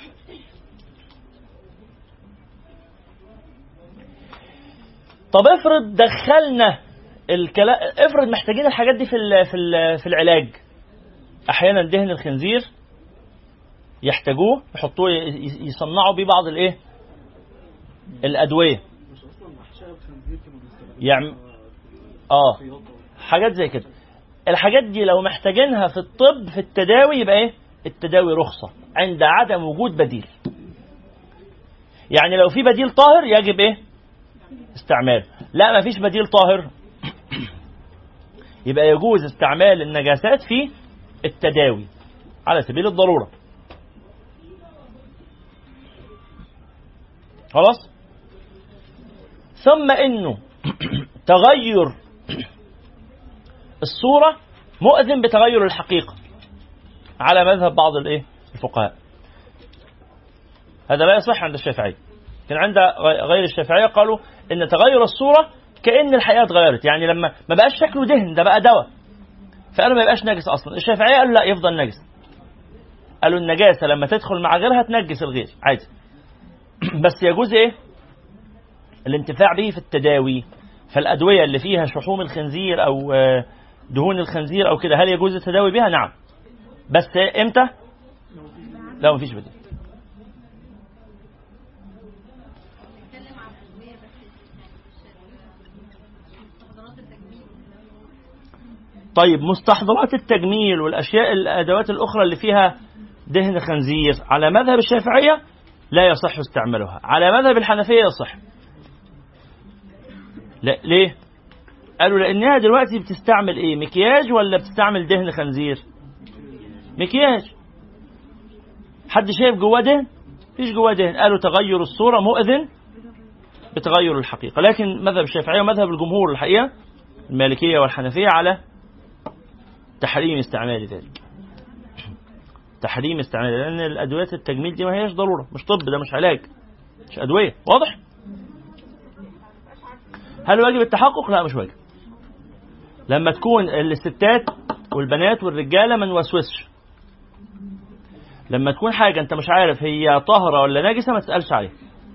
طب افرض دخلنا الكلام افرض محتاجين الحاجات دي في ال... في ال... في العلاج احيانا دهن الخنزير يحتاجوه يحطوه ي- يصنعوا بيه بعض الايه الادويه يعني اه حاجات زي كده الحاجات دي لو محتاجينها في الطب في التداوي يبقى ايه التداوي رخصة عند عدم وجود بديل يعني لو في بديل طاهر يجب ايه استعماله لا ما فيش بديل طاهر يبقى يجوز استعمال النجاسات في التداوي على سبيل الضرورة خلاص ثم انه تغير الصورة مؤذن بتغير الحقيقة على مذهب بعض الايه الفقهاء هذا لا يصح عند الشافعية كان عند غير الشافعية قالوا ان تغير الصورة كأن الحقيقة اتغيرت يعني لما ما بقاش شكله دهن ده بقى دواء فقالوا ما يبقاش نجس اصلا الشافعية قالوا لا يفضل نجس قالوا النجاسة لما تدخل مع غيرها تنجس الغير عادي بس يجوز ايه الانتفاع به في التداوي فالأدوية اللي فيها شحوم الخنزير أو آه، دهون الخنزير أو كده هل يجوز التداوي بها؟ نعم بس إمتى؟ لا مفيش بديل بنتكلم عن أدوية بس مستحضرات التجميل طيب مستحضرات التجميل والأشياء الأدوات الأخرى اللي فيها دهن خنزير على مذهب الشافعية لا يصح استعمالها على مذهب الحنفية يصح لا ليه؟ قالوا لأنها دلوقتي بتستعمل إيه؟ مكياج ولا بتستعمل دهن خنزير؟ مكياج حد شايف جواه دهن؟ مفيش جواه دهن قالوا تغير الصورة مؤذن بتغير الحقيقة لكن مذهب الشافعية ومذهب الجمهور الحقيقة المالكية والحنفية على تحريم استعمال ذلك تحريم استعمال لأن الأدوية التجميل دي ما هيش ضرورة مش طب ده مش علاج مش أدوية واضح؟ هل واجب التحقق؟ لا مش واجب لما تكون الستات والبنات والرجالة ما نوسوسش لما تكون حاجة أنت مش عارف هي طاهرة ولا نجسة ما تسألش عليها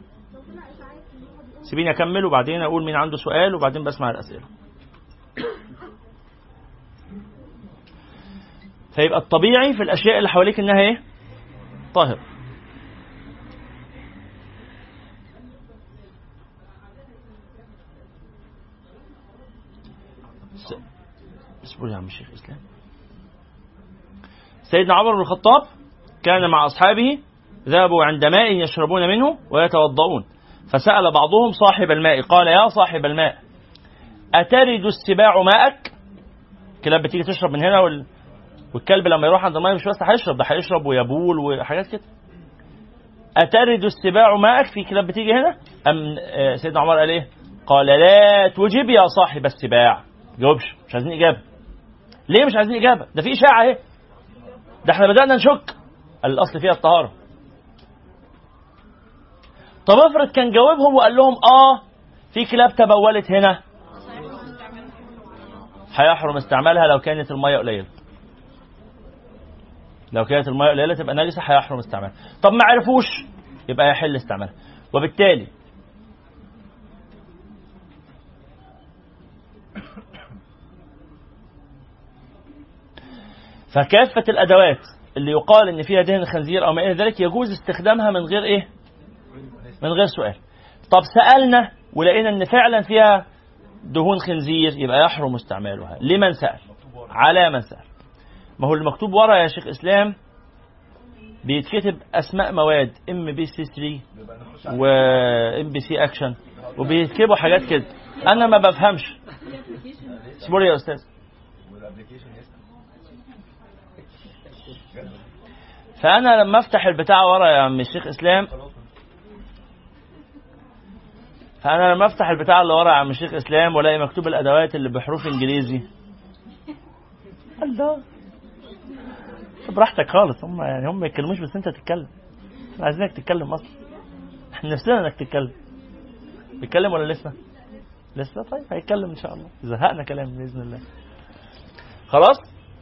سيبيني أكمل وبعدين أقول مين عنده سؤال وبعدين بسمع الأسئلة فيبقى الطبيعي في الأشياء اللي حواليك إنها إيه؟ طاهرة س- اصبر يا عم الشيخ اسلام سيدنا عمر بن الخطاب كان مع اصحابه ذهبوا عند ماء يشربون منه ويتوضؤون فسأل بعضهم صاحب الماء قال يا صاحب الماء أترد السباع ماءك كلاب بتيجي تشرب من هنا وال... والكلب لما يروح عند الميه مش بس هيشرب ده هيشرب ويبول وحاجات كده أترد السباع ماءك في كلاب بتيجي هنا أم آه، سيدنا عمر قال إيه قال لا تجب يا صاحب السباع جاوبش مش عايزين إجابة ليه مش عايزين إجابة ده في إشاعة أهي ده احنا بدأنا نشك الأصل فيها الطهارة طب افرض كان جاوبهم وقال لهم اه في كلاب تبولت هنا هيحرم استعمالها لو كانت الميه قليله لو كانت الميه قليله تبقى نجسه هيحرم استعمالها طب ما عرفوش يبقى يحل استعمالها وبالتالي فكافة الأدوات اللي يقال إن فيها دهن خنزير أو ما إلى ذلك يجوز استخدامها من غير إيه؟ من غير سؤال. طب سألنا ولقينا إن فعلا فيها دهون خنزير يبقى يحرم استعمالها. لمن سأل؟ على من سأل. ما هو المكتوب ورا يا شيخ إسلام بيتكتب أسماء مواد ام بي سي 3 وام بي سي اكشن وبيكتبوا حاجات كده انا ما بفهمش اصبري يا استاذ والابلكيشن يسأل فانا لما افتح البتاع ورا يا عم الشيخ اسلام فانا لما افتح البتاع اللي ورا يا عم الشيخ اسلام والاقي مكتوب الادوات اللي بحروف انجليزي الله براحتك خالص هم يعني هم ما يتكلموش بس انت تتكلم احنا عايزينك تتكلم اصلا احنا نفسنا انك تتكلم تتكلم ولا لسه؟ لسه طيب هيتكلم ان شاء الله زهقنا كلام باذن الله خلاص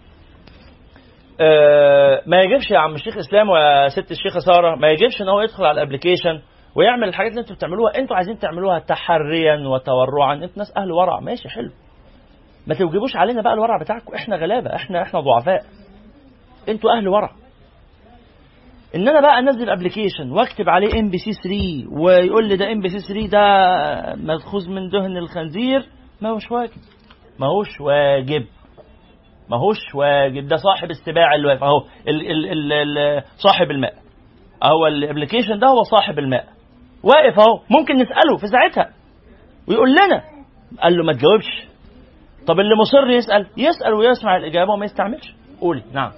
آه، ما يجبش يا عم الشيخ اسلام ويا ست الشيخه ساره ما يجبش ان هو يدخل على الابلكيشن ويعمل الحاجات اللي انتوا بتعملوها انتوا عايزين تعملوها تحريا وتورعا انتوا ناس اهل ورع ماشي حلو ما توجبوش علينا بقى الورع بتاعكم احنا غلابه احنا احنا ضعفاء انتوا اهل ورع ان انا بقى انزل ابلكيشن واكتب عليه ام بي سي 3 ويقول لي ده ام بي سي 3 ده ماخوذ من دهن الخنزير ما هوش واجب ما هوش واجب ما هوش واجب ده صاحب السباع اللي واقف اهو ال ال ال ال صاحب الماء اهو الابلكيشن ده هو صاحب الماء واقف اهو ممكن نساله في ساعتها ويقول لنا قال له ما تجاوبش طب اللي مصر يسال يسال ويسمع الاجابه وما يستعملش قولي نعم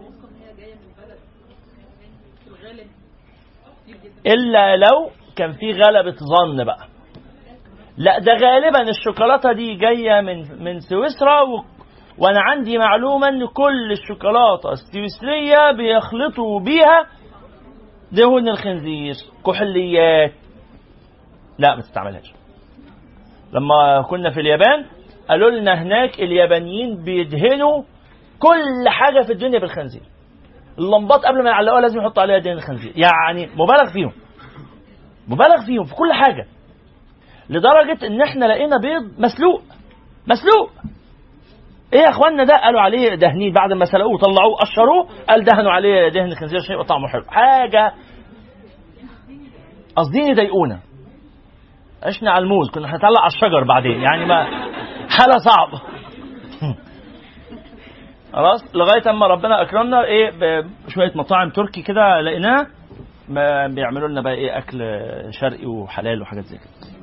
الا لو كان في غلبة ظن بقى لا ده غالبا الشوكولاتة دي جاية من من سويسرا و... وانا عندي معلومة ان كل الشوكولاتة السويسرية بيخلطوا بيها دهون الخنزير كحوليات لا ما تستعملهاش لما كنا في اليابان قالوا لنا هناك اليابانيين بيدهنوا كل حاجة في الدنيا بالخنزير اللمبات قبل ما يعلقوها لازم يحطوا عليها دهن الخنزير يعني مبالغ فيهم مبالغ فيهم في كل حاجة لدرجة ان احنا لقينا بيض مسلوق مسلوق ايه يا اخوانا ده قالوا عليه دهنين بعد ما سلقوه وطلعوه قشروه قال دهنوا عليه دهن خنزير عشان يبقى طعمه حلو حاجة قاصدين يضايقونا عشنا على الموز كنا هنطلع على الشجر بعدين يعني ما حالة صعبة خلاص لغايه اما ربنا اكرمنا ايه بشويه مطاعم تركي كده لقيناها ما بيعملوا لنا بقى ايه اكل شرقي وحلال وحاجات زي كده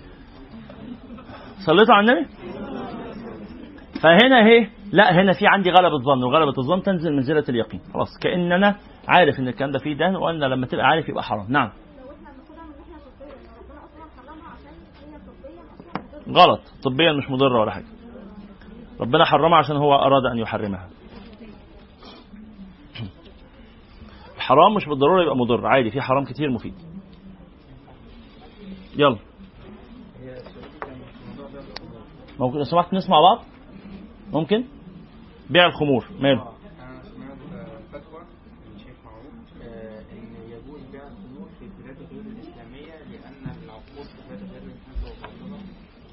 صليتوا على النبي فهنا اهي لا هنا في عندي غلبة ظن وغلبة الظن تنزل منزلة اليقين خلاص كأن أنا عارف إن الكلام ده فيه دهن وأن لما تبقى عارف يبقى حرام نعم غلط طبيا مش مضرة ولا حاجة ربنا حرمها عشان هو أراد أن يحرمها الحرام مش بالضرورة يبقى مضر عادي في حرام كتير مفيد يلا ممكن لو سمحت نسمع بعض ممكن بيع الخمور ماله انا سمعت فتوى من شيخ معروف آه، ان يجوز بيع الخمور في البلاد غير الاسلاميه لان العقود في البلاد غير الاسلاميه باطله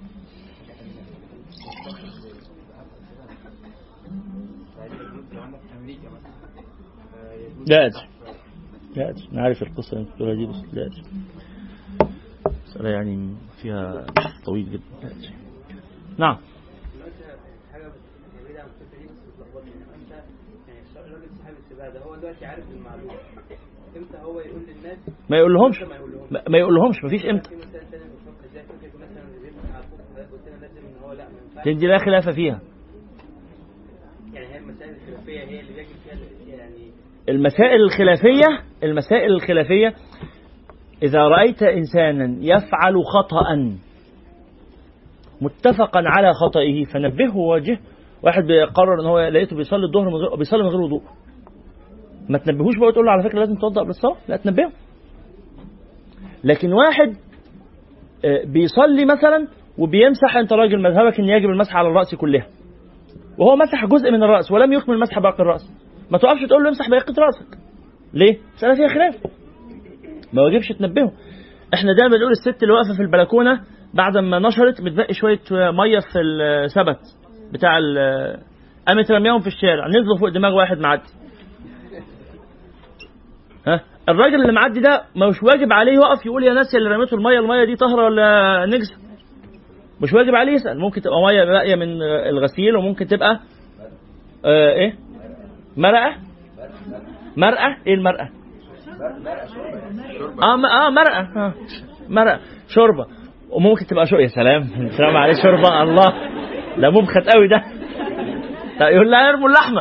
لان يجوز لو عندك في امريكا مثلا آه، يجوز لا أدري لا أدري أنا عارف القصة اللي أنت بتقولها دي بس لا أدري مسألة يعني فيها بحث طويل جدا لا أدري نعم حاجه بعيده عن الفكره دي بس بتلخبطني انت يعني الراجل صاحب السباق ده هو دلوقتي عارف المعلومه امتى هو يقول للناس ما يقولهمش امتى ما يقولهمش ما ما يقولهمش مفيش امتى في مثال تاني بفكر زي فكره مثلا اللي بيفتح على الفوق قلت لنا لازم ان هو لا ما ينفعش دي لا خلاف فيها يعني هي المساله المسائل الخلافيه هي اللي بيجب فيها يعني المسائل الخلافية المسائل الخلافية إذا رأيت إنسانا يفعل خطأ متفقا على خطئه فنبهه وواجهه واحد بيقرر ان هو لقيته بيصلي الظهر من غير بيصلي من غير وضوء ما تنبهوش بقى تقول له على فكره لازم تتوضا بالصلاه لا تنبهه لكن واحد آه، بيصلي مثلا وبيمسح انت راجل مذهبك ان يجب المسح على الراس كلها وهو مسح جزء من الراس ولم يكمل مسح باقي الراس ما تقفش تقول له امسح بقيه راسك ليه؟ مسألة فيها خلاف ما واجبش تنبهه احنا دايما بنقول الست اللي واقفه في البلكونه بعد ما نشرت بتبقي شويه ميه في السبت بتاع ال- قامت رميهم في الشارع نزلوا فوق دماغ واحد معدي ها الراجل اللي معدي ده مش واجب عليه يقف يقول يا ناس اللي رميتوا الميه الميه دي طاهره ولا نجسه مش واجب عليه يسال ممكن تبقى ميه باقيه من الغسيل وممكن تبقى آه ايه مرقه مرقه ايه المرقه اه م- اه مرقه آه. مرقه شوربه وممكن تبقى شو يا سلام سلام عليه شوربه الله ده مبخت قوي ده طب يقول لها ارموا اللحمه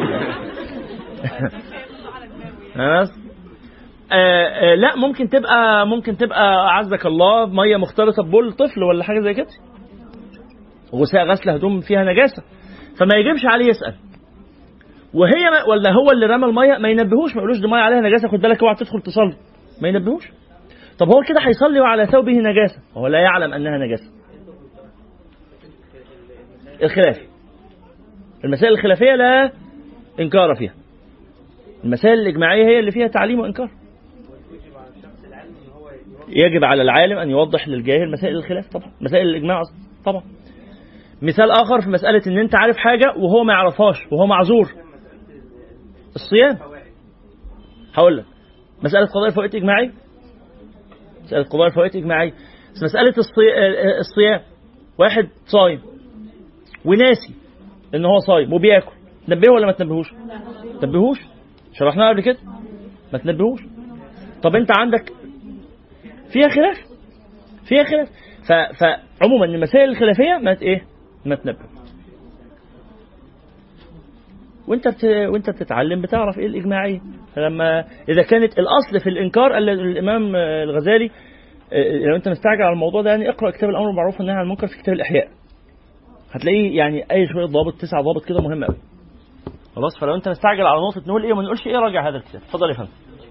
خلاص آه آه لا ممكن تبقى ممكن تبقى اعزك الله ميه مختلطه ببول طفل ولا حاجه زي كده غساء غسل هدوم فيها نجاسه فما يجبش عليه يسال وهي ما ولا هو اللي رمى الميه ما ينبهوش ما يقولوش دي ميه عليها نجاسه خد بالك اوعى تدخل تصلي ما ينبهوش طب هو كده هيصلي وعلى ثوبه نجاسه هو لا يعلم انها نجاسه الخلاف المسائل الخلافيه لا انكار فيها المسائل الاجماعيه هي اللي فيها تعليم وانكار يجب على العالم ان يوضح للجاهل مسائل الخلاف طبعا مسائل الاجماع أصلاً. طبعا مثال اخر في مساله ان انت عارف حاجه وهو ما يعرفهاش وهو معذور الصيام هقول لك مساله قضاء الفوائد اجماعي مساله قضاء الفوائد اجماعي بس مساله الصي... آه، الصيام واحد صايم وناسي ان هو صايم وبياكل تنبهه ولا ما تنبهوش تنبهوش شرحناها قبل كده ما تنبهوش طب انت عندك فيها خلاف فيها خلاف ف... فعموما المسائل الخلافيه ما ت- ايه ما تنبه وانت بت... وانت بتتعلم بتعرف ايه الاجماعيه فلما اذا كانت الاصل في الانكار ال- الامام آه، الغزالي آه، لو انت مستعجل على الموضوع ده يعني اقرا كتاب الامر بالمعروف والنهي عن المنكر في كتاب الاحياء هتلاقيه يعني اي شويه ضابط تسع ضابط كده مهم قوي خلاص فلو انت مستعجل على نقطه نقول ايه وما نقولش ايه راجع هذا الكتاب اتفضل يا فندم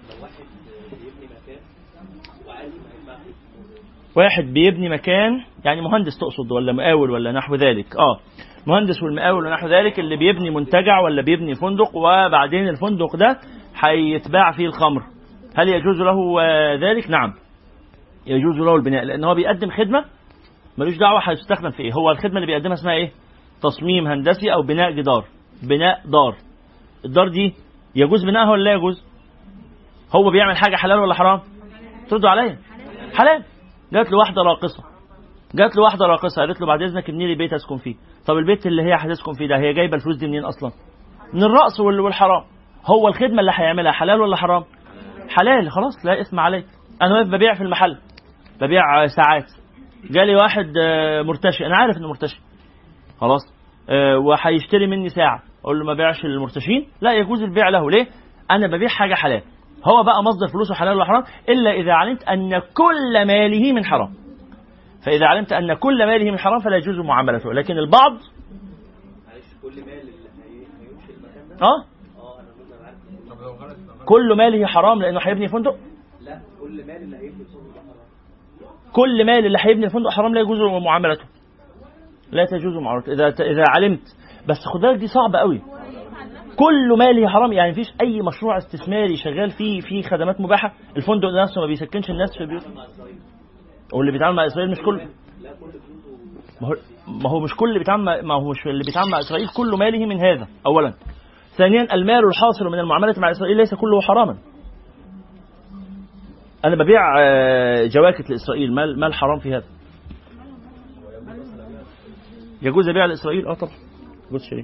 واحد بيبني مكان يعني مهندس تقصد ولا مقاول ولا نحو ذلك اه مهندس والمقاول ونحو ذلك اللي بيبني منتجع ولا بيبني فندق وبعدين الفندق ده هيتباع فيه الخمر هل يجوز له آه، ذلك نعم يجوز له البناء لان هو بيقدم خدمه ملوش دعوه هيستخدم في ايه هو الخدمه اللي بيقدمها اسمها ايه تصميم هندسي او بناء جدار بناء دار الدار دي يجوز بنائها ولا لا يجوز هو بيعمل حاجه حلال ولا حرام تردوا عليا حلال جات له واحده راقصه جات له واحده راقصه قالت له بعد اذنك ابني لي بيت اسكن فيه طب البيت اللي هي هتسكن فيه ده هي جايبه الفلوس دي منين اصلا من الرأس وال- والحرام هو الخدمه اللي هيعملها حلال ولا حرام حلال خلاص لا اسم عليك انا واقف ببيع في المحل ببيع آه، ساعات جالي واحد آه، مرتشي انا عارف انه مرتشي خلاص آه، وهيشتري مني ساعه اقول له ما بيعش للمرتشين لا يجوز البيع له ليه انا ببيع حاجه حلال هو بقى مصدر فلوسه حلال ولا حرام الا اذا علمت ان كل ماله من حرام فاذا علمت ان كل ماله من حرام فلا يجوز معاملته لكن البعض معلش كل مال اللي هي- هيمشي المكان ده اه اه انا انا عارف طب لو غلط لو غلط كل ماله حرام لانه هيبني فندق لا كل مال اللي هيمشي الفندق ده حرام كل مال اللي هيبني الفندق حرام لا يجوز معاملته لا تجوز معاملته اذا اذا علمت بس خد بالك دي صعبه قوي كل ماله حرام يعني مفيش اي مشروع استثماري شغال فيه فيه خدمات مباحه الفندق ده نفسه ما بيسكنش الناس في البيوت واللي بيتعامل مع اسرائيل مش كل ما هو ما هو مش كل اللي بيتعامل مع- ما هو مش اللي بيتعامل مع اسرائيل كل ماله من هذا اولا ثانيا المال الحاصل من المعامله مع اسرائيل ليس كله حراما انا ببيع آه، جواكت لاسرائيل مال مال حرام في هذا يجوز ابيع لاسرائيل اه طبعا يجوز اشتري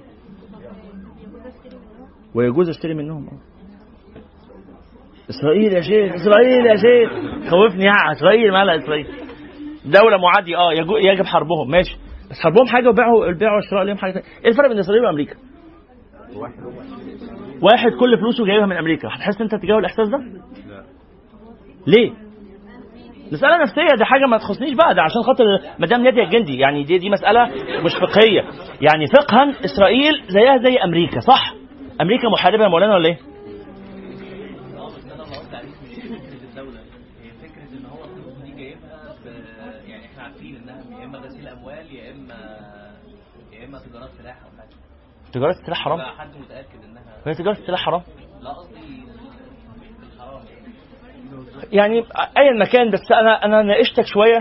ويجوز اشتري منهم اه اسرائيل يا شيخ اسرائيل يا شيخ خوفني يا اسرائيل مالها اسرائيل دولة معادية اه يجو- يجب حربهم ماشي بس حربهم حاجة وبيعوا البيع والشراء ليهم حاجة تانية. ايه الفرق بين اسرائيل وامريكا؟ واحد كل فلوسه جايبها من امريكا هتحس انت تجاوب الاحساس ده لا ليه مسألة نفسية دي حاجة ما تخصنيش بقى ده عشان خاطر مدام نادية الجندي يعني دي دي مسألة مش فقهية يعني فقها إسرائيل زيها زي أمريكا صح؟ أمريكا محاربة يا مولانا ولا إيه؟ اه بس انا ما قلت عليه مش فكره الدوله هي فكره ان هو الفلوس دي جايبها ب- يعني احنا عارفين انها يا اما غسيل اموال يا اما يا اما تجارات سلاح او حاجه تجارة السلاح حرام؟ بقى حد متاكد انها هي تجارة السلاح حرام؟ لا قصدي الحرام يعني يعني ايا ما كان بس انا انا ناقشتك شويه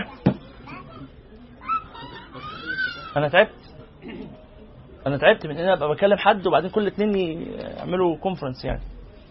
انا تعبت انا تعبت من ان انا ابقى بكلم حد وبعدين كل اتنين يعملوا كونفرنس يعني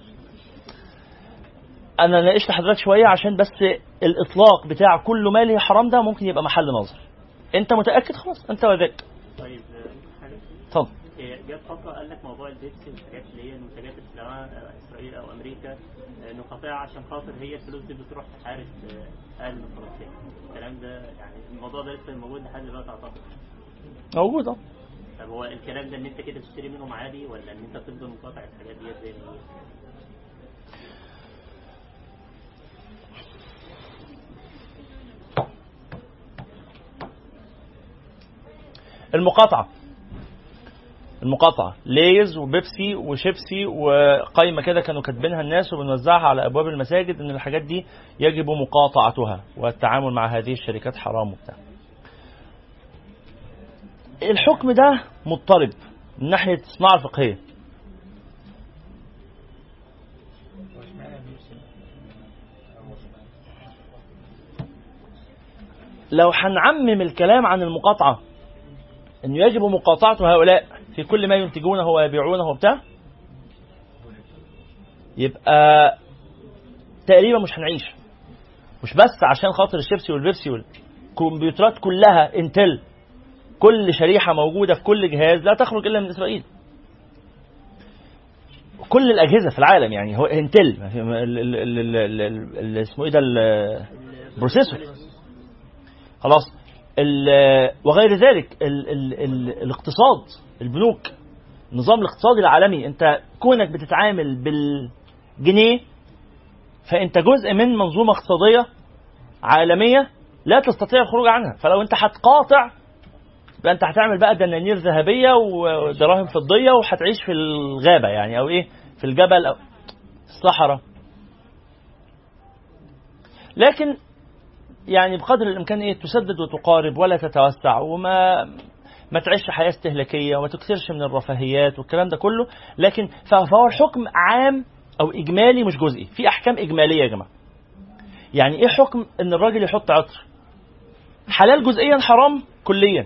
انا ناقشت حضرتك شويه عشان بس الاطلاق بتاع كل ماله حرام ده ممكن يبقى محل نظر انت متاكد خلاص انت وذاك طيب حاجة اتفضل إيه، جت فترة قال لك موضوع البيبسي والحاجات اللي هي المنتجات اللي بتبيعها إسرائيل أو أمريكا آه، نقاطعها عشان خاطر هي الفلوس دي بتروح تحارب آه، أهل الفلسطين الكلام ده يعني الموضوع ده لسه موجود لحد دلوقتي أعتقد موجود اه طب هو الكلام ده إن أنت كده تشتري منهم عادي ولا إن أنت تفضل مقاطع الحاجات ديت زي ما هي؟ المقاطعة المقاطعة ليز وبيبسي وشيبسي وقايمة كده كانوا كاتبينها الناس وبنوزعها على أبواب المساجد إن الحاجات دي يجب مقاطعتها والتعامل مع هذه الشركات حرام وبتاع الحكم ده مضطرب من ناحية الصناعة الفقهية واشمعنى بيبسي؟ لو هنعمم الكلام عن المقاطعة أنه يجب مقاطعة هؤلاء في كل ما ينتجونه ويبيعونه وبتاع يبقى تقريبا مش هنعيش مش بس عشان خاطر الشيبسي والبيبسي والكمبيوترات كلها انتل كل شريحة موجودة في كل جهاز لا تخرج إلا من إسرائيل كل الأجهزة في العالم يعني هو انتل ال- ال- ال- ال- ال- ال- اسمه ايه ده ال- البروسيسور خلاص ال- وغير ذلك ال ال ال الاقتصاد البنوك النظام الاقتصادي العالمي انت كونك بتتعامل بالجنيه فانت جزء من منظومه اقتصاديه عالميه لا تستطيع الخروج عنها فلو انت هتقاطع يبقى انت هتعمل بقى دنانير ذهبيه ودراهم فضيه وهتعيش في الغابه يعني او ايه في الجبل او الصحراء لكن يعني بقدر الامكان ايه تسدد وتقارب ولا تتوسع وما ما تعيش حياه استهلاكيه وما تكثرش من الرفاهيات والكلام ده كله لكن فهو الحكم عام او اجمالي مش جزئي في احكام اجماليه يا جماعه يعني ايه حكم ان الراجل يحط عطر حلال جزئيا حرام كليا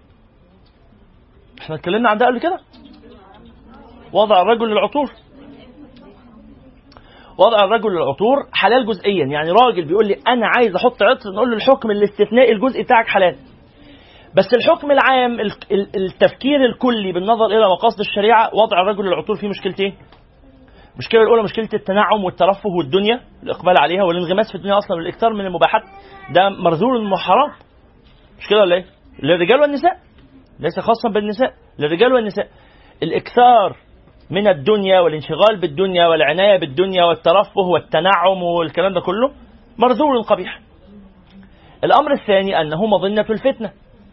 احنا اتكلمنا عن ده قبل كده وضع الرجل للعطور وضع الرجل للعطور حلال جزئيا يعني راجل بيقول لي انا عايز احط عطر نقول له الحكم الاستثنائي الجزئي بتاعك حلال بس الحكم العام ال- ال- التفكير الكلي بالنظر الى مقاصد الشريعه وضع الرجل للعطور فيه مشكلتين المشكله الاولى مشكله التنعم والترفه والدنيا الاقبال عليها والانغماس في الدنيا اصلا والاكثار من المباحات ده مرذول وحرام مش كده ولا ايه؟ للرجال والنساء ليس خاصا بالنساء للرجال والنساء الاكثار من الدنيا والانشغال بالدنيا والعنايه بالدنيا والترفه والتنعم والكلام ده كله مرذول قبيح الامر الثاني انه مظنه الفتنه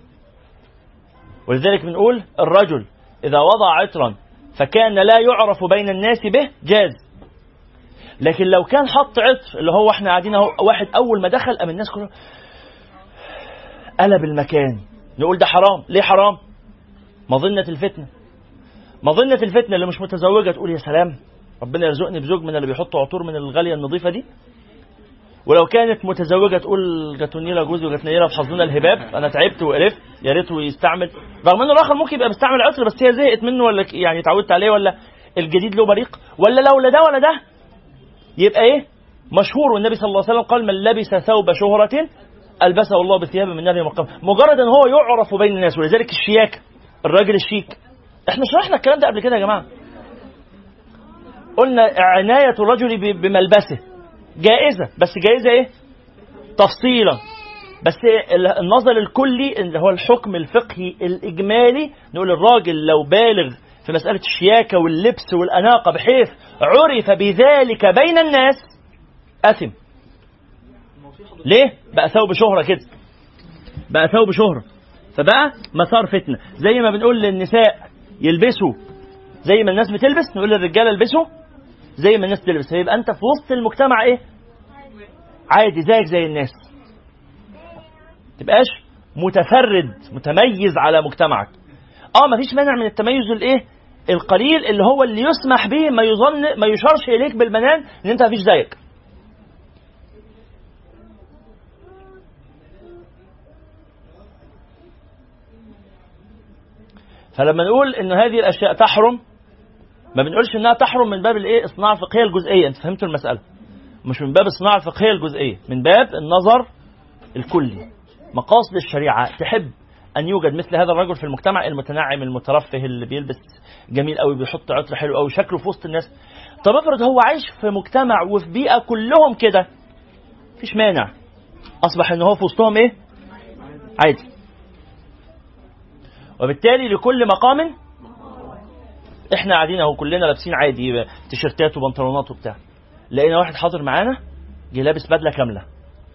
ولذلك بنقول الرجل اذا وضع عطرا فكان لا يعرف بين الناس به جاز لكن لو كان حط عطر اللي هو احنا قاعدين اهو واحد اول ما دخل قام الناس كلها قلب المكان نقول ده حرام ليه حرام مظنة الفتنة مظنة الفتنة اللي مش متزوجة تقول يا سلام ربنا يرزقني بزوج من اللي بيحطوا عطور من الغالية النظيفة دي ولو كانت متزوجة تقول جاتوني لا جوزي وجاتني لا في حظنا الهباب انا تعبت وقرفت يا ريته يستعمل رغم انه الاخر ممكن يبقى بيستعمل عطر بس هي زهقت منه ولا ك- يعني اتعودت عليه ولا الجديد له بريق ولا لو لا ده ولا ده يبقى ايه مشهور والنبي صلى الله عليه وسلم قال من لبس ثوب شهرة ألبسه الله بثياب من نار يوم القيامة مجرد ان هو يعرف بين الناس ولذلك الشياكة الراجل الشيك احنا شرحنا الكلام ده قبل كده يا جماعة قلنا عناية الرجل ب- بملبسه جائزة بس جائزة ايه تفصيلا بس ال- النظر الكلي اللي هو الحكم الفقهي الإجمالي نقول الراجل لو بالغ في مسألة الشياكة واللبس والأناقة بحيث عرف بذلك بين الناس أثم ليه؟ بقى ثوب شهرة كده بقى ثوب شهرة فبقى مسار فتنة زي ما بنقول للنساء يلبسوا زي ما الناس بتلبس نقول للرجالة البسوا زي ما الناس تلبس فيبقى أنت في وسط المجتمع إيه؟ عادي زيك زي الناس تبقاش متفرد متميز على مجتمعك اه مفيش مانع من التميز الايه القليل اللي هو اللي يسمح به ما يظن ما يشارش اليك بالبنان ان انت مفيش زيك فلما نقول ان هذه الاشياء تحرم ما بنقولش انها تحرم من باب الايه الصناعه الفقهيه الجزئيه انت فهمتوا المساله مش من باب الصناعه الفقهيه الجزئيه من باب النظر الكلي مقاصد الشريعه تحب ان يوجد مثل هذا الرجل في المجتمع المتنعم المترفه اللي بيلبس جميل قوي بيحط عطر حلو قوي شكله في وسط الناس طب افرض هو عايش في مجتمع وفي بيئه كلهم كده مفيش مانع اصبح ان هو في وسطهم ايه عادي وبالتالي لكل مقام احنا قاعدين اهو كلنا لابسين عادي تيشيرتات وبنطلونات وبتاع لقينا واحد حاضر معانا جه لابس بدله كامله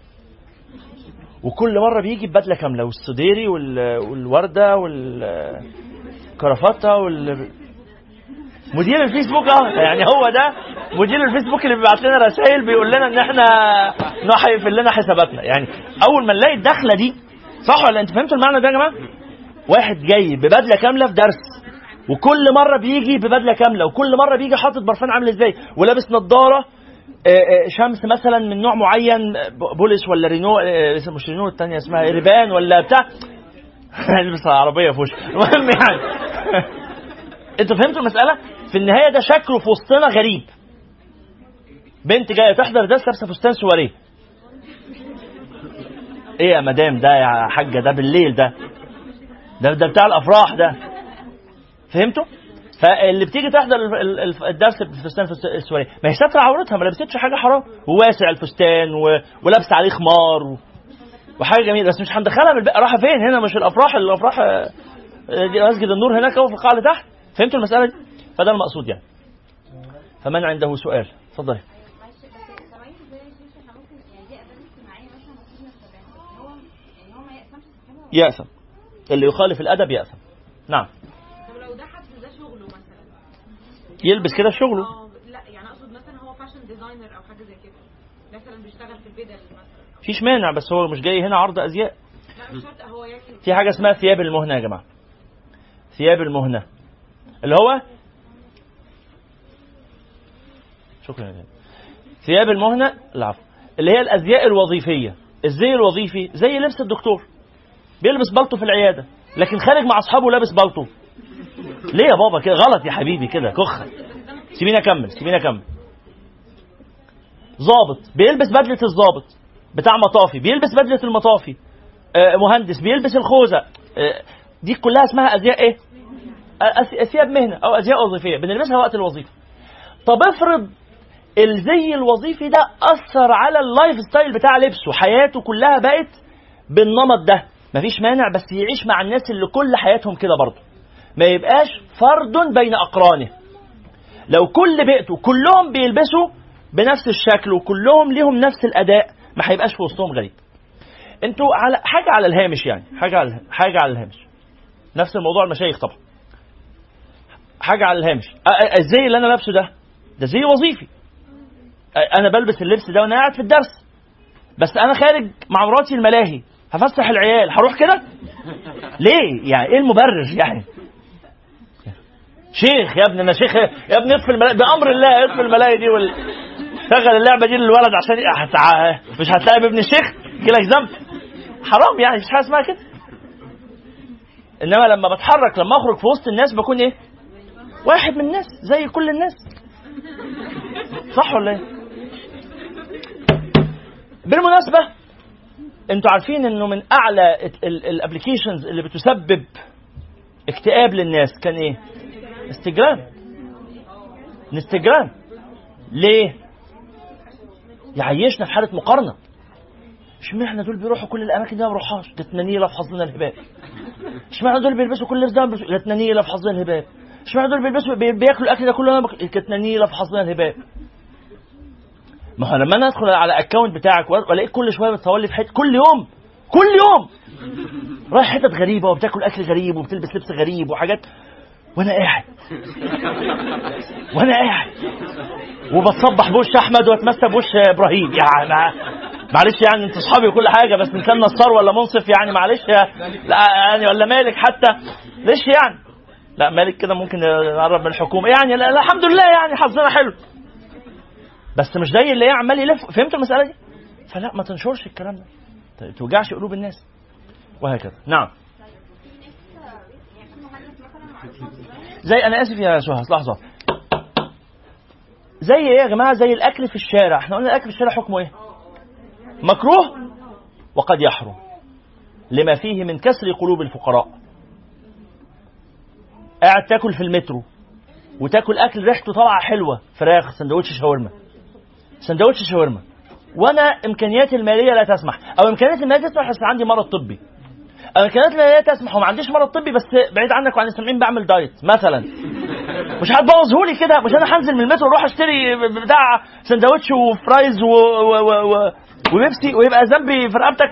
وكل مره بيجي ببدله كامله والسديري وال... والورده والكرافته وال مدير الفيسبوك اه يعني هو ده مدير الفيسبوك اللي بيبعت لنا رسائل بيقول لنا ان احنا نحيف لنا حساباتنا يعني اول ما نلاقي الدخله دي صح ولا انت فهمتوا المعنى ده يا جماعه؟ واحد جاي ببدله كامله في درس وكل مره بيجي ببدله كامله وكل مره بيجي حاطط برفان عامل ازاي ولابس نظاره شمس مثلا من نوع معين بوليس ولا رينو مش رينو الثانيه اسمها ريبان ولا بتاع البس عربيه في وشه المهم يعني انتوا فهمتوا المساله في النهايه ده شكله في وسطنا غريب بنت جايه تحضر درس لابسه فستان سواريه ايه يا مدام ده يا حاجه ده بالليل ده ده ده بتاع الافراح ده فهمتوا فاللي بتيجي تحضر الدرس بالفستان السوري ما هي ساتره عورتها ما لبستش حاجه حرام وواسع الفستان و... ولابسه عليه خمار و... وحاجه جميله بس مش هندخلها بالبقى رايحه فين هنا مش الافراح الافراح دي مسجد النور هناك اهو في القاعه اللي تحت فهمتوا المساله دي فده المقصود يعني فمن عنده سؤال اتفضلي يأثم اللي يخالف الادب يأثم نعم طب لو ده حد ده شغله مثلا يلبس كده في شغله اه لا يعني اقصد مثلا هو فاشن ديزاينر او حاجه زي كده مثلا بيشتغل في البدل مثلا مفيش مانع بس هو مش جاي هنا عرض ازياء لا مش شرط هو يعني في حاجه اسمها ثياب المهنه يا جماعه ثياب المهنه اللي هو شكرا يا جماعة. ثياب المهنه العفو اللي هي الازياء الوظيفيه الزي الوظيفي زي لبس الدكتور بيلبس بالطو في العياده لكن خارج مع اصحابه لابس بالطو ليه يا بابا كده غلط يا حبيبي كده كخ سيبيني اكمل سيبيني اكمل ظابط بيلبس بدله الظابط بتاع مطافي بيلبس بدله المطافي آه مهندس بيلبس الخوذه آه دي كلها اسمها ازياء ايه أس- اثياب مهنه او ازياء وظيفيه بنلبسها وقت الوظيفه طب افرض الزي الوظيفي ده اثر على اللايف ستايل بتاع لبسه حياته كلها بقت بالنمط ده مفيش مانع بس يعيش مع الناس اللي كل حياتهم كده برضه ما يبقاش فرد بين اقرانه لو كل بيئته كلهم بيلبسوا بنفس الشكل وكلهم ليهم نفس الاداء ما هيبقاش في وسطهم غريب انتوا على حاجه على الهامش يعني حاجه على حاجه على الهامش نفس الموضوع المشايخ طبعا حاجه على الهامش أ- أ- الزي اللي انا لابسه ده ده زي وظيفي أ- انا بلبس اللبس ده وانا قاعد في الدرس بس انا خارج مع مراتي الملاهي هفسح العيال هروح كده ليه يعني ايه المبرر يعني شيخ يا ابني انا شيخ يا ابني اطفي الملاهي بامر الله اطفي الملاهي دي وال... شغل اللعبه دي للولد عشان هتع... مش هتلاعب ابن الشيخ يجيلك ذنب حرام يعني مش حاجه اسمها كده انما لما بتحرك لما اخرج في وسط الناس بكون ايه واحد من الناس زي كل الناس صح ولا ايه بالمناسبه انتوا عارفين انه من اعلى الابلكيشنز اللي بتسبب اكتئاب للناس كان ايه انستجرام انستجرام ليه يعيشنا في حاله مقارنه اشمعنى دول بيروحوا كل الاماكن دي ما بروحهاش ده تنانيله في حظنا الهباب اشمعنى دول بيلبسوا كل لبس ده ما بيلبسوا- ده تنانيله في حظنا الهباب اشمعنى دول بيلبسوا بي- بياكلوا الاكل ده كله انا بك- كانت نيله في حظنا الهباء ما هو لما انا ادخل على الاكونت بتاعك والاقيك كل شويه بتصور لي في حته كل يوم كل يوم رايح حتت غريبه وبتاكل اكل غريب وبتلبس لبس غريب وحاجات وانا قاعد وانا قاعد وبتصبح بوش احمد واتمسى بوش ابراهيم يعني ما- معلش يعني انت اصحابي وكل حاجه بس ان كان نصار ولا منصف يعني معلش يا لا يعني ولا مالك حتى ليش يعني لا مالك كده ممكن يقرب من الحكومه يعني لا لا الحمد لله يعني حظنا حلو بس مش زي اللي هي عمال يلف فهمت المساله دي فلا ما تنشرش الكلام ده ما توجعش قلوب الناس وهكذا نعم زي انا اسف يا سهى لحظه زي ايه يا جماعه زي الاكل في الشارع احنا قلنا الاكل في الشارع حكمه ايه مكروه وقد يحرم لما فيه من كسر قلوب الفقراء قاعد تاكل في المترو وتاكل اكل ريحته طالعه حلوه فراخ سندوتش شاورما سندوتش شاورما وانا امكانياتي الماليه لا تسمح او امكانياتي الماليه تسمح بس عندي مرض طبي او امكانياتي الماليه تسمح وما عنديش مرض طبي بس بعيد عنك وعن السامعين بعمل دايت مثلا مش هتبوظهولي كده مش انا هنزل من المترو اروح اشتري بتاع سندوتش وفرايز و... و... و... و... وبيبسي ويبقى ذنبي في رقبتك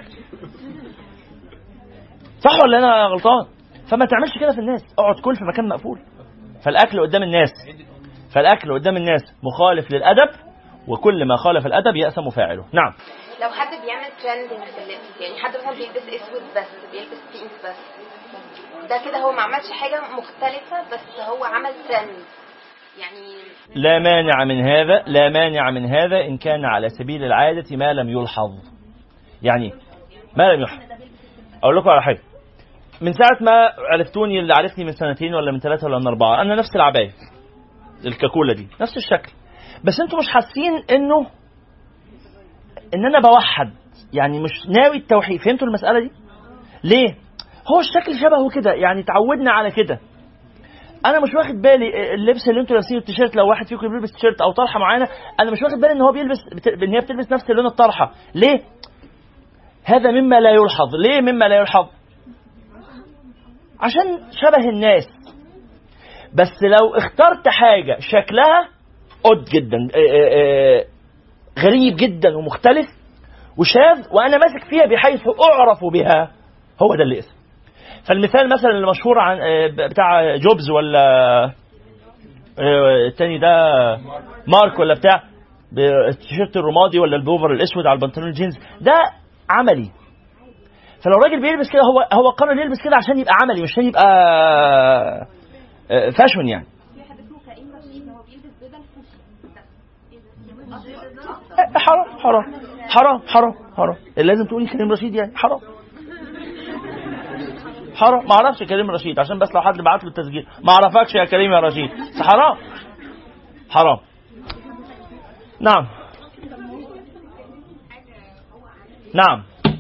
صح ولا انا غلطان فما تعملش كده في الناس اقعد كل في مكان مقفول فالاكل قدام الناس فالاكل قدام الناس مخالف للادب وكل ما خالف الادب ياثم فاعله نعم لو حد بيعمل ترندنج في اللبس يعني حد مثلا بيلبس اسود بس بيلبس بينك بس ده كده هو ما عملش حاجه مختلفه بس هو عمل ترند يعني لا مانع من هذا لا مانع من هذا إن كان على سبيل العادة ما لم يلحظ يعني ما لم يلحظ أقول لكم على حاجة من ساعة ما عرفتوني اللي عرفني من سنتين ولا من ثلاثة ولا من أربعة أنا نفس العباية الكاكولا دي نفس الشكل بس أنتوا مش حاسين إنه إن أنا بوحد يعني مش ناوي التوحيد فهمتوا المسألة دي؟ ليه؟ هو الشكل شبهه كده يعني تعودنا على كده انا مش واخد بالي اللبس اللي انتوا لابسينه التيشيرت لو واحد فيكم بيلبس تيشيرت او طرحه معينه انا مش واخد بالي ان هو بيلبس بت... ان هي بتلبس نفس لون الطرحه ليه هذا مما لا يلحظ ليه مما لا يلحظ عشان شبه الناس بس لو اخترت حاجه شكلها قد جدا آه، آه، آه، غريب جدا ومختلف وشاذ وانا ماسك فيها بحيث اعرف بها هو ده اللي اسم فالمثال مثلا المشهور عن آه، بتاع جوبز ولا آه، التاني ده مارك ولا بتاع التيشيرت الرمادي ولا البوفر الاسود على البنطلون الجينز ده عملي فلو راجل بيلبس كده هو هو قرر يلبس كده عشان يبقى عملي مش عشان يبقى آه، فاشون يعني في حد اسمه كريم رشيد هو بيلبس بدل آه، حرام حرام حرام حرام حرام لازم تقولي كريم رشيد يعني حرام حرام ما اعرفش كريم رشيد عشان بس لو حد بعت له التسجيل ما اعرفكش يا كريم يا رشيد بس حرام حرام نعم نعم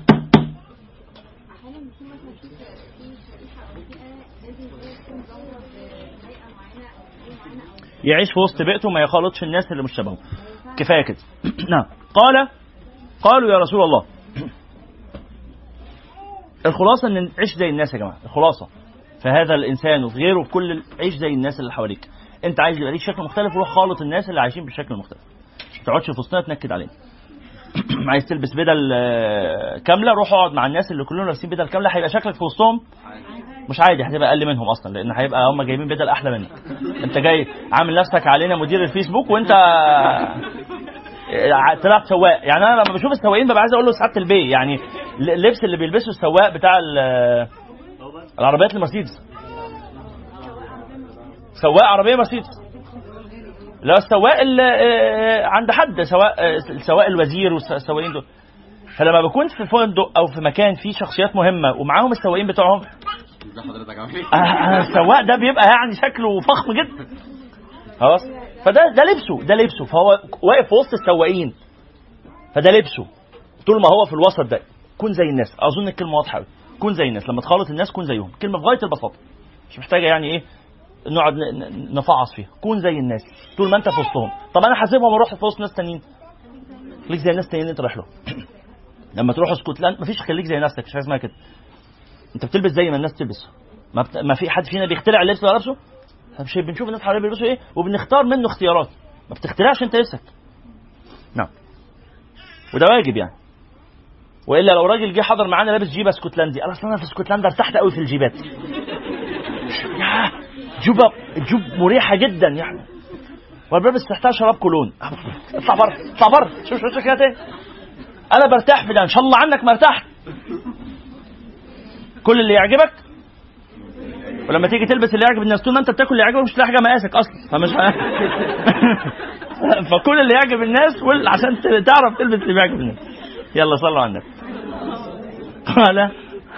يعيش في وسط بيئته ما يخالطش الناس اللي مش شبهه كفايه كده نعم قال قالوا يا رسول الله الخلاصه ان عيش زي الناس يا جماعه الخلاصه فهذا الانسان وفي غيره في كل عيش زي الناس اللي حواليك انت عايز يبقى ليك شكل مختلف روح خالط الناس اللي عايشين بالشكل المختلف ما تقعدش في وسطنا تنكد علينا عايز تلبس بدل آه، كامله روح اقعد مع الناس اللي كلهم لابسين بدل كامله هيبقى شكلك في وسطهم مش عادي هتبقى اقل منهم اصلا لان هيبقى هم جايبين بدل احلى منك انت جاي عامل نفسك علينا مدير الفيسبوك وانت آه، طلعت سواق يعني انا لما بشوف السواقين ببقى عايز اقول له سعاده البيه يعني اللبس اللي بيلبسه السواق بتاع ال- العربيات المرسيدس سواق عربيه مرسيدس لا السواق اللي آه، عند حد سواء آه، سواق الوزير والسواقين دول فلما بكون في فندق او في مكان فيه شخصيات مهمه ومعاهم السواقين بتوعهم ازي حضرتك عامل ايه؟ آه، آه، السواق ده بيبقى يعني شكله فخم جدا خلاص فده ده لبسه ده لبسه فهو واقف في وسط السواقين فده لبسه طول ما هو في الوسط ده كون زي الناس اظن الكلمه واضحه قوي كون زي الناس لما تخالط الناس كون زيهم كلمه في غايه البساطه مش محتاجه يعني ايه نقعد ن- ن- نفعص فيها كون زي الناس طول ما انت في وسطهم طب انا حاسبهم واروح في وسط ناس تانيين خليك زي الناس التانيين اللي انت رايح لهم لما تروح اسكتلند مفيش خليك زي نفسك مش حاجه اسمها كده انت بتلبس زي ما الناس تلبس ما, بت... ما في حد فينا بيخترع اللبس اللي هو لابسه فمش بنشوف الناس حوالينا بيلبسوا ايه وبنختار منه اختيارات ما بتخترعش انت نفسك نعم وده واجب يعني والا لو راجل جه حضر معانا لابس جيبه اسكتلندي انا اصلا انا في اسكتلندا ارتحت قوي في الجيبات يا جوبه جوب مريحه جدا يعني والبلبس تحتها شراب كولون اطلع بره اطلع بره شوف شوف كده ايه انا برتاح في ده ان شاء الله عنك ما ارتحت كل اللي يعجبك ولما تيجي تلبس اللي يعجب الناس طول ما انت بتاكل اللي يعجبك مش تلاقي حاجه مقاسك اصلا فمش فكل اللي يعجب الناس وال- عشان ت- تعرف تلبس اللي بيعجب الناس يلا صلوا على النبي قال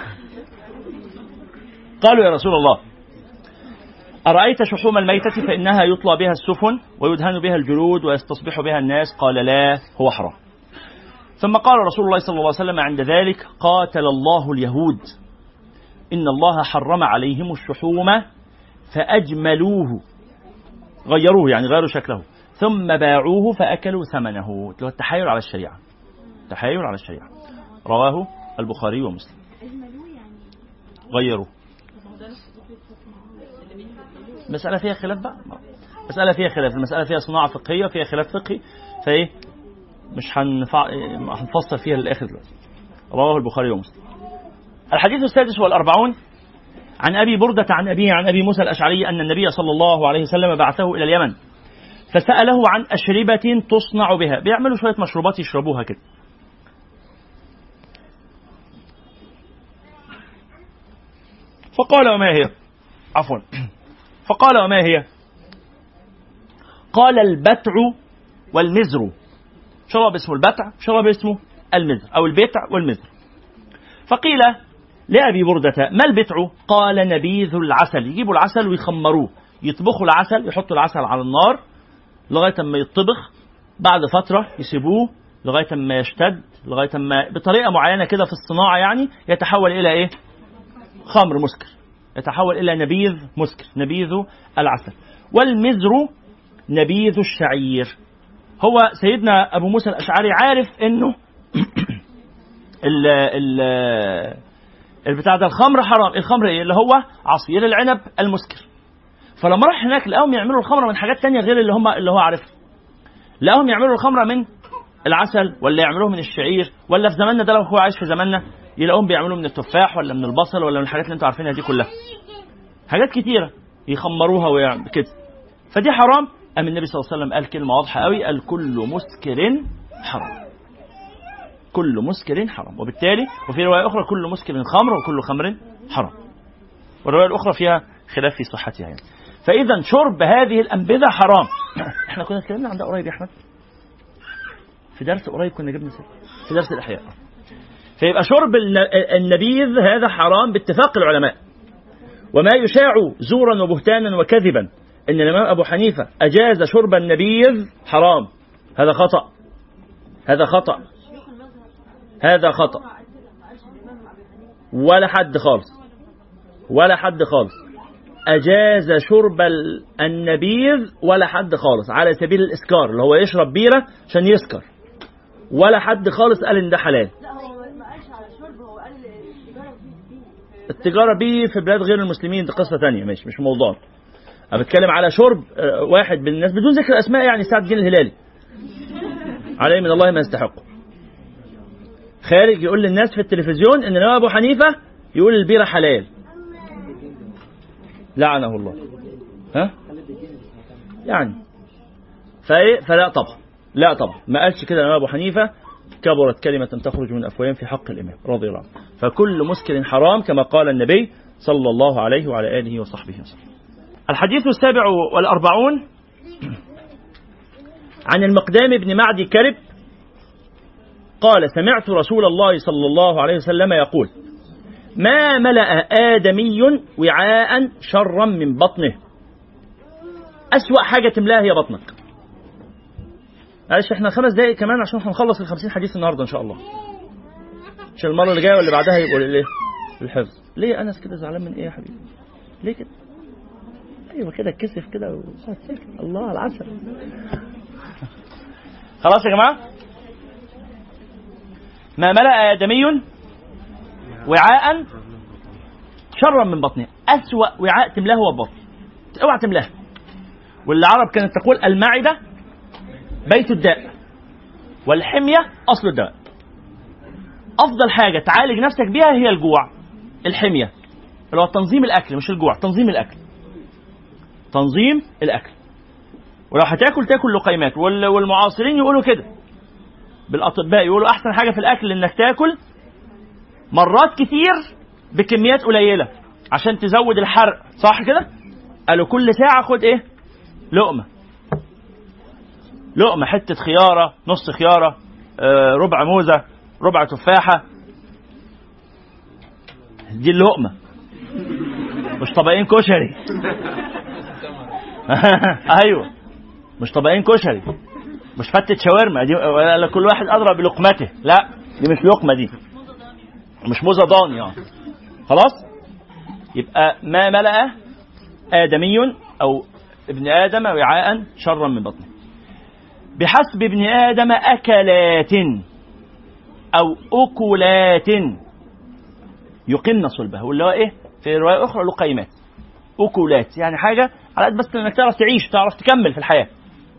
قالوا يا رسول الله أرأيت شحوم الميتة فإنها يطلى بها السفن ويدهن بها الجلود ويستصبح بها الناس قال لا هو حرام ثم قال رسول الله صلى الله عليه وسلم عند ذلك قاتل الله اليهود إن الله حرم عليهم الشحوم فأجملوه غيروه يعني غيروا شكله ثم باعوه فأكلوا ثمنه اللي هو التحايل على الشريعة التحايل على الشريعة رواه البخاري ومسلم غيروا مسألة فيها خلاف بقى مسألة فيها خلاف المسألة فيها صناعة فقهية فيها خلاف فقهي فإيه مش هنفع... هنفصل فيها للآخر دلوقتي رواه البخاري ومسلم الحديث السادس والأربعون عن أبي بردة عن أبيه عن أبي موسى الأشعري أن النبي صلى الله عليه وسلم بعثه إلى اليمن فسأله عن أشربة تصنع بها بيعملوا شوية مشروبات يشربوها كده فقال وما هي عفوا فقال وما هي قال البتع والمزر شرب اسمه البتع شرب اسمه المزر أو البتع والمزر فقيل لأبي بردة ما البتع قال نبيذ العسل يجيبوا العسل ويخمروه يطبخوا العسل يحطوا العسل على النار لغاية ما يطبخ بعد فترة يسيبوه لغاية ما يشتد لغاية ما بطريقة معينة كده في الصناعة يعني يتحول إلى إيه خمر مسكر يتحول إلى نبيذ مسكر نبيذ العسل والمزر نبيذ الشعير هو سيدنا أبو موسى الأشعري عارف إنه ال ال البتاع ده الخمر حرام الخمر ايه اللي هو عصير العنب المسكر فلما راح هناك لقاهم يعملوا الخمره من حاجات تانية غير اللي هم اللي هو عارفها لقاهم يعملوا الخمره من العسل ولا يعملوه من الشعير ولا في زماننا ده لو هو عايش في زماننا يلاقوهم بيعملوه من التفاح ولا من البصل ولا من الحاجات اللي انتوا عارفينها دي كلها حاجات كتيره يخمروها ويعمل كده فدي حرام أم النبي صلى الله عليه وسلم قال كلمة واضحة قوي قال كل مسكر حرام كل مسكر حرام وبالتالي وفي رواية أخرى كل مسكر خمر وكل خمر حرام والرواية الأخرى فيها خلاف في صحتها يعني فإذا شرب هذه الأنبذة حرام احنا كنا اتكلمنا عن ده قريب يا أحمد في درس قريب كنا جبنا سيرة في درس الإحياء فيبقى شرب النبيذ هذا حرام باتفاق العلماء وما يشاع زورا وبهتانا وكذبا ان الامام ابو حنيفه اجاز شرب النبيذ حرام هذا خطا هذا خطا هذا خطا ولا حد خالص ولا حد خالص اجاز شرب النبيذ ولا حد خالص على سبيل الاسكار اللي هو يشرب بيره عشان يسكر ولا حد خالص قال ان ده حلال التجاره بيه في بلاد غير المسلمين دي قصه ثانيه ماشي مش موضوع انا بتكلم على شرب واحد من الناس بدون ذكر اسماء يعني سعد الدين الهلالي عليه من الله ما يستحقه خارج يقول للناس في التلفزيون ان الامام ابو حنيفه يقول البيره حلال لعنه الله ها يعني فايه فلا طبعا لا طبعا ما قالش كده الامام ابو حنيفه كبرت كلمة تخرج من أفواههم في حق الإمام رضي الله عنه فكل مسكر حرام كما قال النبي صلى الله عليه وعلى آله وصحبه وسلم الحديث السابع والأربعون عن المقدام بن معدي كرب قال سمعت رسول الله صلى الله عليه وسلم يقول ما ملأ آدمي وعاء شرا من بطنه أسوأ حاجة تملاها هي بطنك معلش احنا خمس دقايق كمان عشان هنخلص ال 50 حديث النهارده ان شاء الله عشان المره اللي جايه واللي بعدها يبقوا الايه الحفظ ليه انس كده زعلان من ايه يا حبيبي ليه كده ايوه كده اتكسف كده وقعد ساكت الله العسل خلاص يا جماعه ما ملأ آدمي وعاء شرا من بطنه أسوأ وعاء تملاه هو البطن اوعى تملاها والعرب كانت تقول المعده بيت الداء والحميه اصل الدواء افضل حاجه تعالج نفسك بيها هي الجوع الحميه اللي هو تنظيم الاكل مش الجوع تنظيم الاكل تنظيم الاكل ولو هتاكل تاكل لقيمات وال- والمعاصرين يقولوا كده بالاطباء يقولوا احسن حاجه في الاكل انك تاكل مرات كتير بكميات قليله عشان تزود الحرق صح كده قالوا كل ساعه خد ايه لقمه لقمه حته خياره نص خياره آه، ربع موزه ربع تفاحه دي اللقمه مش طبقين كشري ايوه مش طبقين كشري مش فتة شاورما دي ولا كل واحد ادرى بلقمته لا دي مش لقمه دي مش موزه ضاني اه خلاص يبقى ما ملأ آدمي أو ابن آدم وعاء شرا من بطنه بحسب ابن آدم أكلات أو أكلات يقمن صلبه واللي هو إيه في رواية أخرى لقيمات أكلات يعني حاجة على قد بس إنك تعرف تعيش تعرف تكمل في الحياة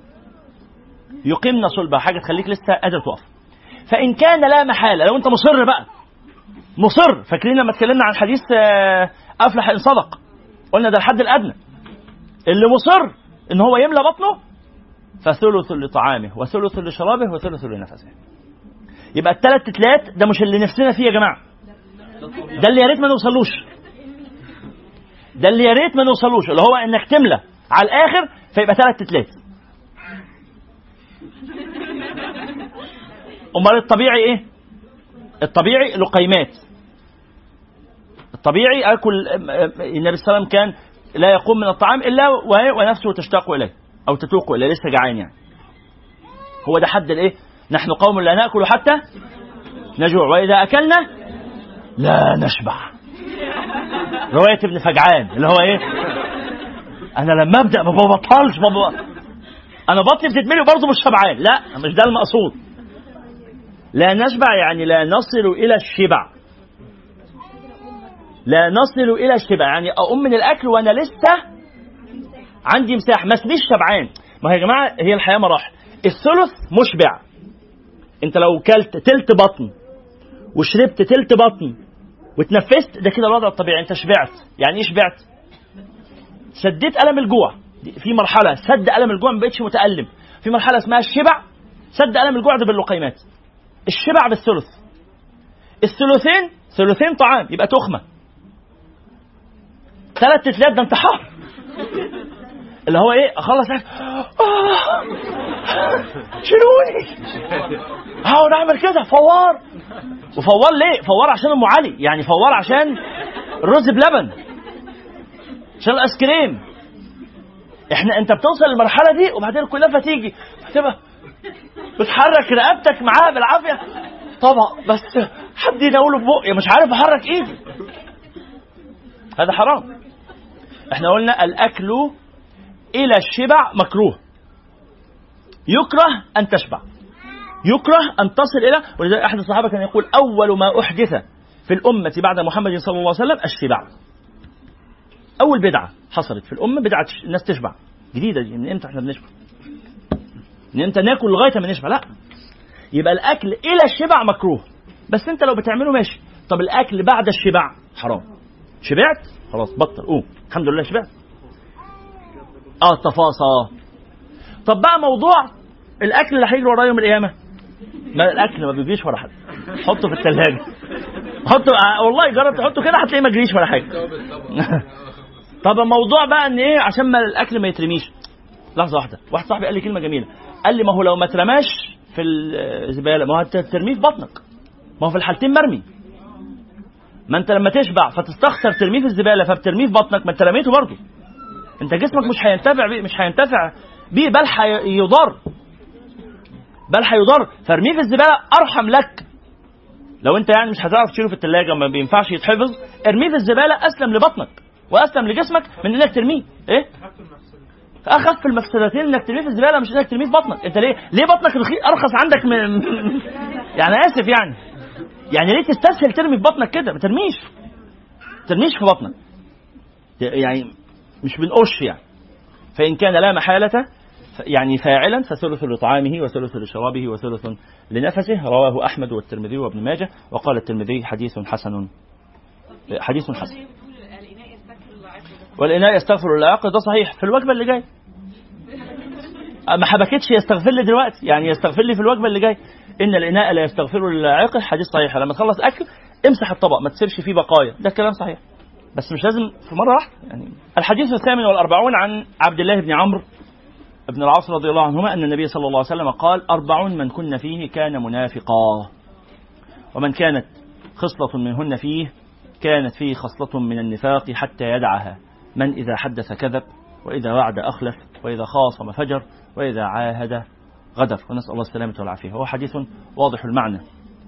يقمن صلبه حاجة تخليك لسه قادر تقف فإن كان لا محالة لو أنت مصر بقى مصر فاكرين لما اتكلمنا عن حديث آه، افلح ان صدق قلنا ده الحد الادنى اللي مصر ان هو يملى بطنه فثلث لطعامه وثلث لشرابه وثلث لنفسه يبقى الثلاث تتلات ده مش اللي نفسنا فيه يا جماعه ده اللي يا ريت ما نوصلوش ده اللي يا ريت ما نوصلوش اللي هو انك تملى على الاخر فيبقى ثلاث تتلات امال الطبيعي ايه الطبيعي لقيمات الطبيعي اكل النبي صلى الله عليه وسلم كان لا يقوم من الطعام الا وهي- ونفسه تشتاق اليه او تتوق اليه لسه جعان يعني هو ده حد الايه نحن قوم لا ناكل حتى نجوع واذا اكلنا لا نشبع روايه ابن فجعان اللي هو ايه انا لما ابدا ما ببطلش ما بب- انا بطني بتتملي برضه مش شبعان لا مش ده المقصود لا نشبع يعني لا نصل الى الشبع لا نصل الى الشبع يعني اقوم من الاكل وانا لسه عندي مساحه ما اسميش شبعان ما هي يا جماعه هي الحياه مراحل الثلث مشبع انت لو كلت تلت بطن وشربت تلت بطن وتنفست ده كده الوضع الطبيعي انت شبعت يعني ايه شبعت سديت الم الجوع دي- في مرحله سد الم الجوع ما بقتش متالم في مرحله اسمها الشبع سد الم الجوع ده باللقيمات الشبع بالثلث الثلثين ثلثين طعام يبقى تخمه ثلاث تتلات ده انتحار اللي هو ايه اخلص أكل. آه. شيلوني اقعد اعمل كده فوار وفوار ليه فوار عشان ام علي يعني فوار عشان الرز بلبن عشان الايس كريم احنا انت بتوصل للمرحله دي وبعدين الكلافه تيجي تبقى بتحرك رقبتك معاها بالعافيه طبق بس حد يناوله في بقي مش عارف احرك ايدي هذا حرام احنا قلنا الاكل الى الشبع مكروه يكره ان تشبع يكره ان تصل الى ولذلك احد الصحابه كان يقول اول ما احدث في الامه بعد محمد صلى الله عليه وسلم الشبع اول بدعه حصلت في الامه بدعه الناس تشبع جديده دي من امتى احنا بنشبع من امتى ناكل لغايه ما نشبع لا يبقى الاكل الى الشبع مكروه بس انت لو بتعمله ماشي طب الاكل بعد الشبع حرام شبعت خلاص بطل قوم الحمد لله شبعت اه التفاصيل طب بقى موضوع الاكل اللي هيجي وراه يوم القيامه ما الاكل ما بيجيش ورا حد حطه في الثلاجه حطه آه والله جرب تحطه كده هتلاقيه ما جريش ولا حاجه طب الموضوع بقى ان ايه عشان ما الاكل ما يترميش لحظه واحده واحد صاحبي قال لي كلمه جميله قال لي ما هو لو ما اترماش في الزباله ما هو هترميه في بطنك ما هو في الحالتين مرمي ما انت لما تشبع فتستخسر ترميه في الزباله فبترميه في بطنك ما انت رميته برضه انت جسمك مش هينتفع بيه مش هينتفع بيه بل هيضر بل هيضر فارميه في الزباله ارحم لك لو انت يعني مش هتعرف تشيله في الثلاجه ما بينفعش يتحفظ ارميه في الزباله اسلم لبطنك واسلم لجسمك من انك ترميه ايه اخف المفسدتين انك ترميه في الزباله مش انك ترميه في بطنك انت ليه ليه بطنك رخيص ارخص عندك من يعني اسف يعني يعني ليه تستسهل ترمي في بطنك كده ما ترميش ما ترميش في بطنك يعني مش بنقش يعني فإن كان لا محالة ف- يعني فاعلا فثلث لطعامه وثلث لشرابه وثلث لنفسه رواه أحمد والترمذي وابن ماجه وقال الترمذي حديث حسن حديث حسن والإناء يستغفر العاقل ده صحيح في الوجبة اللي جاي ما حبكتش يستغفر لي دلوقتي يعني يستغفر لي في الوجبة اللي جاي إن الإناء لا يستغفر للعاقل حديث صحيح لما تخلص أكل امسح الطبق ما تسيبش فيه بقايا ده كلام صحيح بس مش لازم في مرة واحدة يعني الحديث الثامن والأربعون عن عبد الله بن عمرو بن العاص رضي الله عنهما أن النبي صلى الله عليه وسلم قال أربعون من كن فيه كان منافقا ومن كانت خصلة منهن فيه كانت فيه خصلة من النفاق حتى يدعها من إذا حدث كذب وإذا وعد أخلف وإذا خاصم فجر وإذا عاهد غدر ونسأل الله السلامة والعافية هو حديث واضح المعنى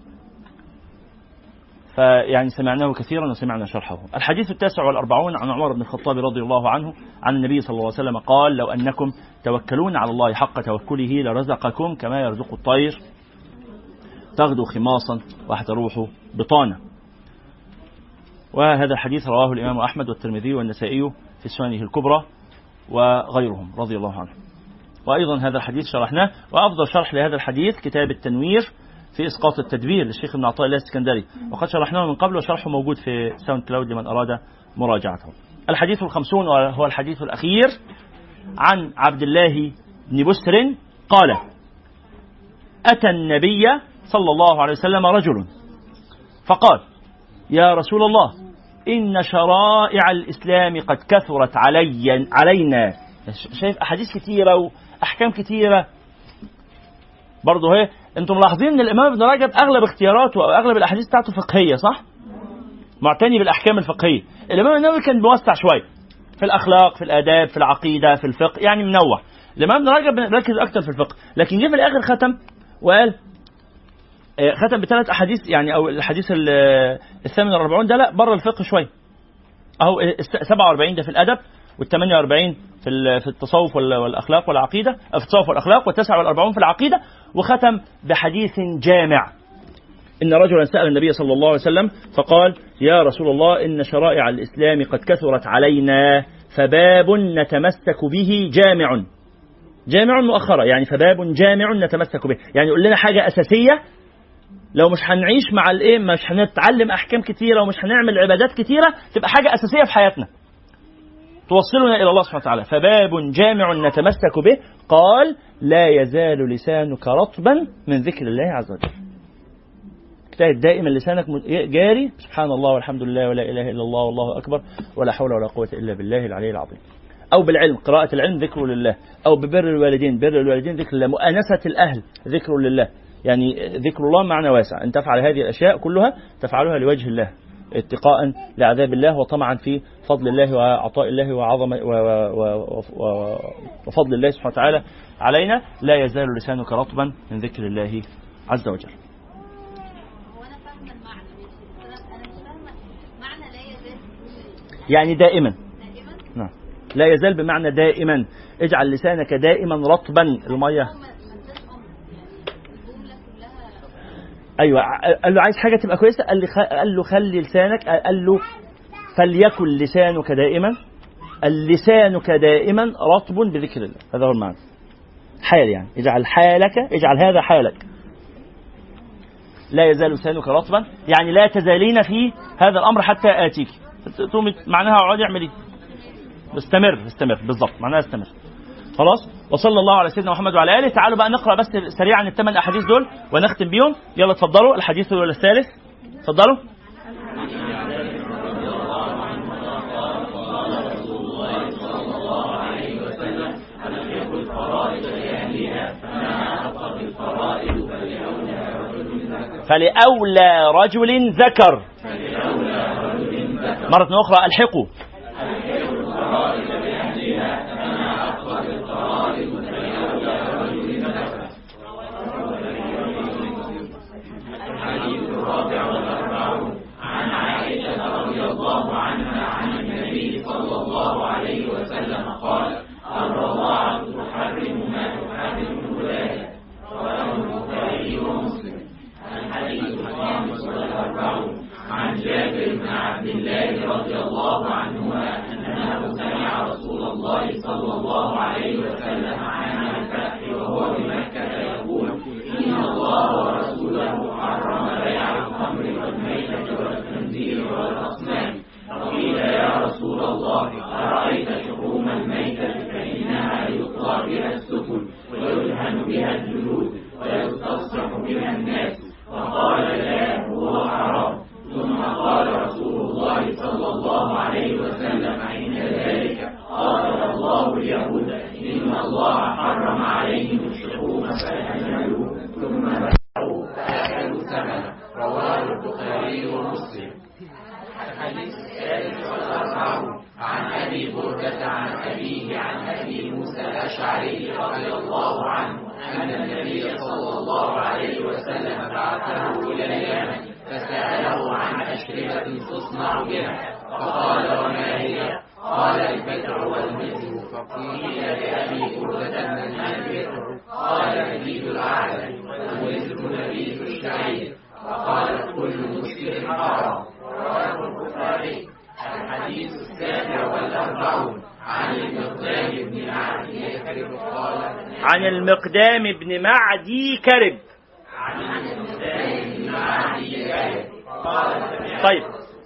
فيعني سمعناه كثيرا وسمعنا شرحه الحديث التاسع والأربعون عن عمر بن الخطاب رضي الله عنه عن النبي صلى الله عليه وسلم قال لو أنكم توكلون على الله حق توكله لرزقكم كما يرزق الطير تغدو خماصا وتروح بطانا وهذا الحديث رواه الإمام أحمد والترمذي والنسائي في سننه الكبرى وغيرهم رضي الله عنهم وأيضا هذا الحديث شرحناه وأفضل شرح لهذا الحديث كتاب التنوير في إسقاط التدبير للشيخ ابن عطاء الله السكندري وقد شرحناه من قبل وشرحه موجود في ساوند كلاود لمن أراد مراجعته الحديث الخمسون وهو الحديث الأخير عن عبد الله بن بسر قال أتى النبي صلى الله عليه وسلم رجل فقال يا رسول الله إن شرائع الإسلام قد كثرت علي علينا شايف أحاديث كثيرة وأحكام كثيرة برضه هي انتم ملاحظين ان الامام ابن رجب اغلب اختياراته او اغلب الاحاديث بتاعته فقهيه صح؟ معتني بالاحكام الفقهيه. الامام النووي كان بيوسع شويه في الاخلاق، في الاداب، في العقيده، في الفقه، يعني منوع. الامام ابن رجب ركز اكتر في الفقه، لكن جه في الاخر ختم وقال آه، ختم بثلاث احاديث يعني او الحديث ال- الثامن والاربعون ده لا بره الفقه شويه. اهو الس- 47 ده في الادب وال 48 في ال- في التصوف وال- والاخلاق والعقيده في التصوف والاخلاق والتسعة والأربعون في العقيده وختم بحديث جامع ان رجلا سال النبي صلى الله عليه وسلم فقال يا رسول الله ان شرائع الاسلام قد كثرت علينا فباب نتمسك به جامع جامع مؤخرة يعني فباب جامع نتمسك به يعني يقول لنا حاجة أساسية لو مش هنعيش مع الايه مش هنتعلم احكام كتيره ومش هنعمل عبادات كتيره تبقى حاجه اساسيه في حياتنا توصلنا الى الله سبحانه وتعالى فباب جامع نتمسك به قال لا يزال لسانك رطبا من ذكر الله عز وجل اجتهد دائما لسانك جاري سبحان الله والحمد لله ولا اله الا الله والله اكبر ولا حول ولا قوه الا بالله العلي العظيم او بالعلم قراءه العلم ذكر لله او ببر الوالدين بر الوالدين ذكر لله مؤانسه الاهل ذكر لله يعني ذكر الله معنى واسع ان تفعل هذه الاشياء كلها تفعلها لوجه الله اتقاء لعذاب الله وطمعا في فضل الله وعطاء الله وعظمه و و و و وفضل الله سبحانه وتعالى علينا لا يزال لسانك رطبا من ذكر الله عز وجل يعني دائما نعم لا يزال بمعنى دائما اجعل لسانك دائما رطبا الميه ايوه قال له عايز حاجه تبقى كويسه قال, لي خ... قال له خلي لسانك قال له فليكن لسانك دائما اللسانك دائما رطب بذكر الله هذا هو المعنى حال يعني اجعل حالك اجعل هذا حالك لا يزال لسانك رطبا يعني لا تزالين في هذا الامر حتى اتيك تقوم معناها اقعد اعمل ايه استمر استمر بالضبط معناها استمر خلاص وصلى الله على سيدنا محمد وعلى اله تعالوا بقى نقرا بس سريعا الثمان احاديث دول ونختم بيهم يلا اتفضلوا الحديث الثالث اتفضلوا فلأولى رجل ذكر مرة أخرى ألحقوا الله عنهما أنه سمع رسول الله صلى الله عليه الله عليه وسلم بعثه إلى اليمن فسأله عن أشربة تصنع بها فقال وما هي قال البدع والمزر فقيل لأبي بردة من البدع قال نبيذ العسل والمزر نبيذ الشعير فقال كل مسلم حرام رواه البخاري الحديث السابع والأربعون عن المقدام بن معدي يكرم قال عن المقدام بن معدي كرب عن المقدام بن معدي يكرم قال طيب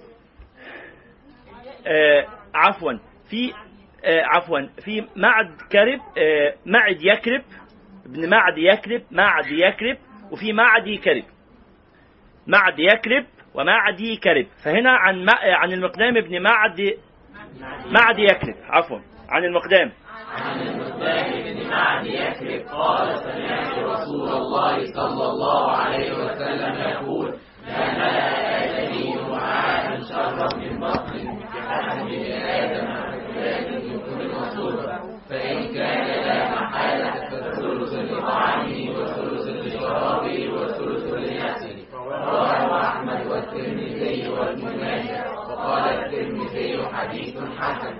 آه عفوا في آه عفوا في معد كرب آه معد يكرب ابن معد يكرب معد يكرب وفي معدي كرب معد يكرب ومعدي كرب فهنا عن عن المقدام بن معد معد يكرب عفوا عن المقدام عن المقدام بن معد يكرب قال سمعت رسول الله صلى الله عليه وسلم يقول لا ملأ آدمي وعاء شرا من بطن بحسب آدم من كل مصوبة فإن كان لا محالة فالثلث لطعامه والثلث لشرابه والثلث لنفسه رواه أحمد والترمذي وابن ماجه وقال الترمذي حديث حسن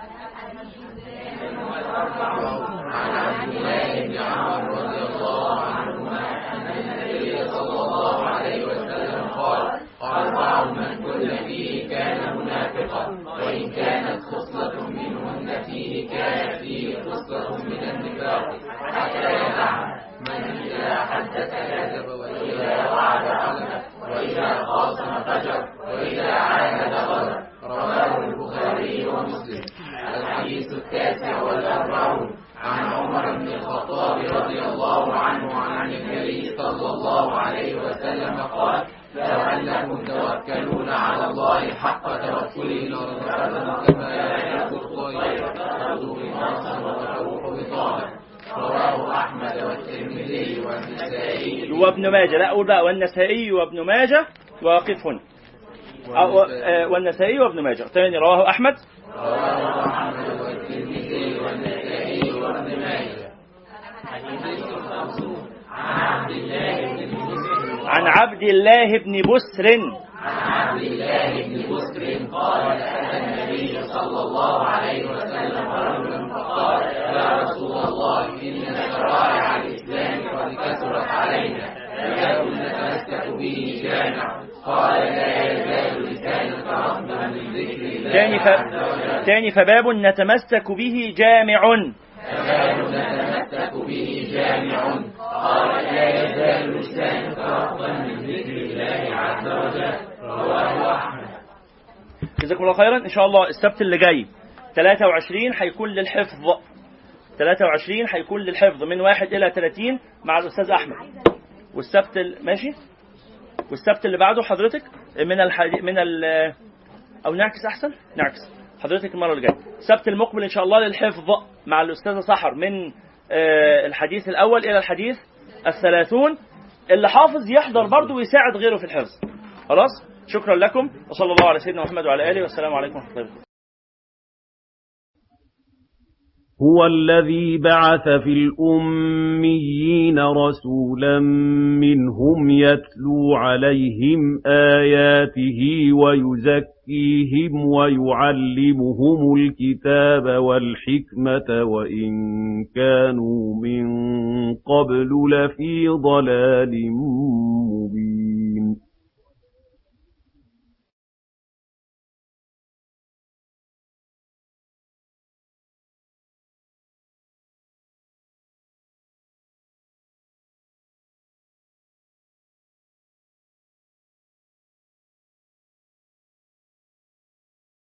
عن عبد الله بن عمر رضي الله عنهما أن النبي صلى الله عليه وسلم قال أربع من كن فيه كان منافقا وإن كانت خصلة منهن فيه كان فيه خصلة من النفاق حتى يدع من إذا حدث كذب وإذا وعد خلف وإذا خاصم فجر وإذا عاهد غدر رواه البخاري ومسلم الحديث التاسع والأربعون عن عمر بن الخطاب رضي الله عنه عن النبي صلى الله عليه وسلم قال لو أنكم توكلون على الله حق توكله لرزقكم كما يرزق الطير تغدو بمصر وتروح بطالب رواه أحمد والترمذي والنسائي وابن ماجه لا أقول بقى والنسائي وابن ماجه واقف هنا أو آه والنسائي وابن ماجه ثاني رواه أحمد رواه أحمد والترمذي والنسائي وابن ماجه حديث الخمسون عن عبد الله بن مسلم عن عبد الله بن بسر عن عبد الله بن بسر قال أتى النبي صلى الله عليه وسلم رجلا فقال يا رسول الله إن شرائع الإسلام قد كثرت علينا فلا نتمسك به جامع قال لا يزال لسانك رطبا من ذكر الله ثاني ف... ثاني فباب نتمسك به جامع فباب نتمسك به جامع قال لا يزال لسانك رطبا من ذكر الله عز وجل رواه أحمد جزاكم الله خيرا ان شاء الله السبت اللي جاي 23 هيكون للحفظ 23 هيكون للحفظ من 1 الى 30 مع الاستاذ احمد والسبت ال... ماشي والسبت اللي بعده حضرتك من الحدي... من ال... او نعكس احسن نعكس حضرتك المره اللي جايه السبت المقبل ان شاء الله للحفظ مع الاستاذه سحر من آه، الحديث الاول الى الحديث الثلاثون اللي حافظ يحضر برضه ويساعد غيره في الحفظ خلاص شكرا لكم وصلى الله على سيدنا محمد وعلى اله والسلام عليكم ورحمه الله وبركاته هو الذي بعث في الأميين رسولا منهم يتلو عليهم آياته ويزكيهم ويعلمهم الكتاب والحكمة وإن كانوا من قبل لفي ضلال مبين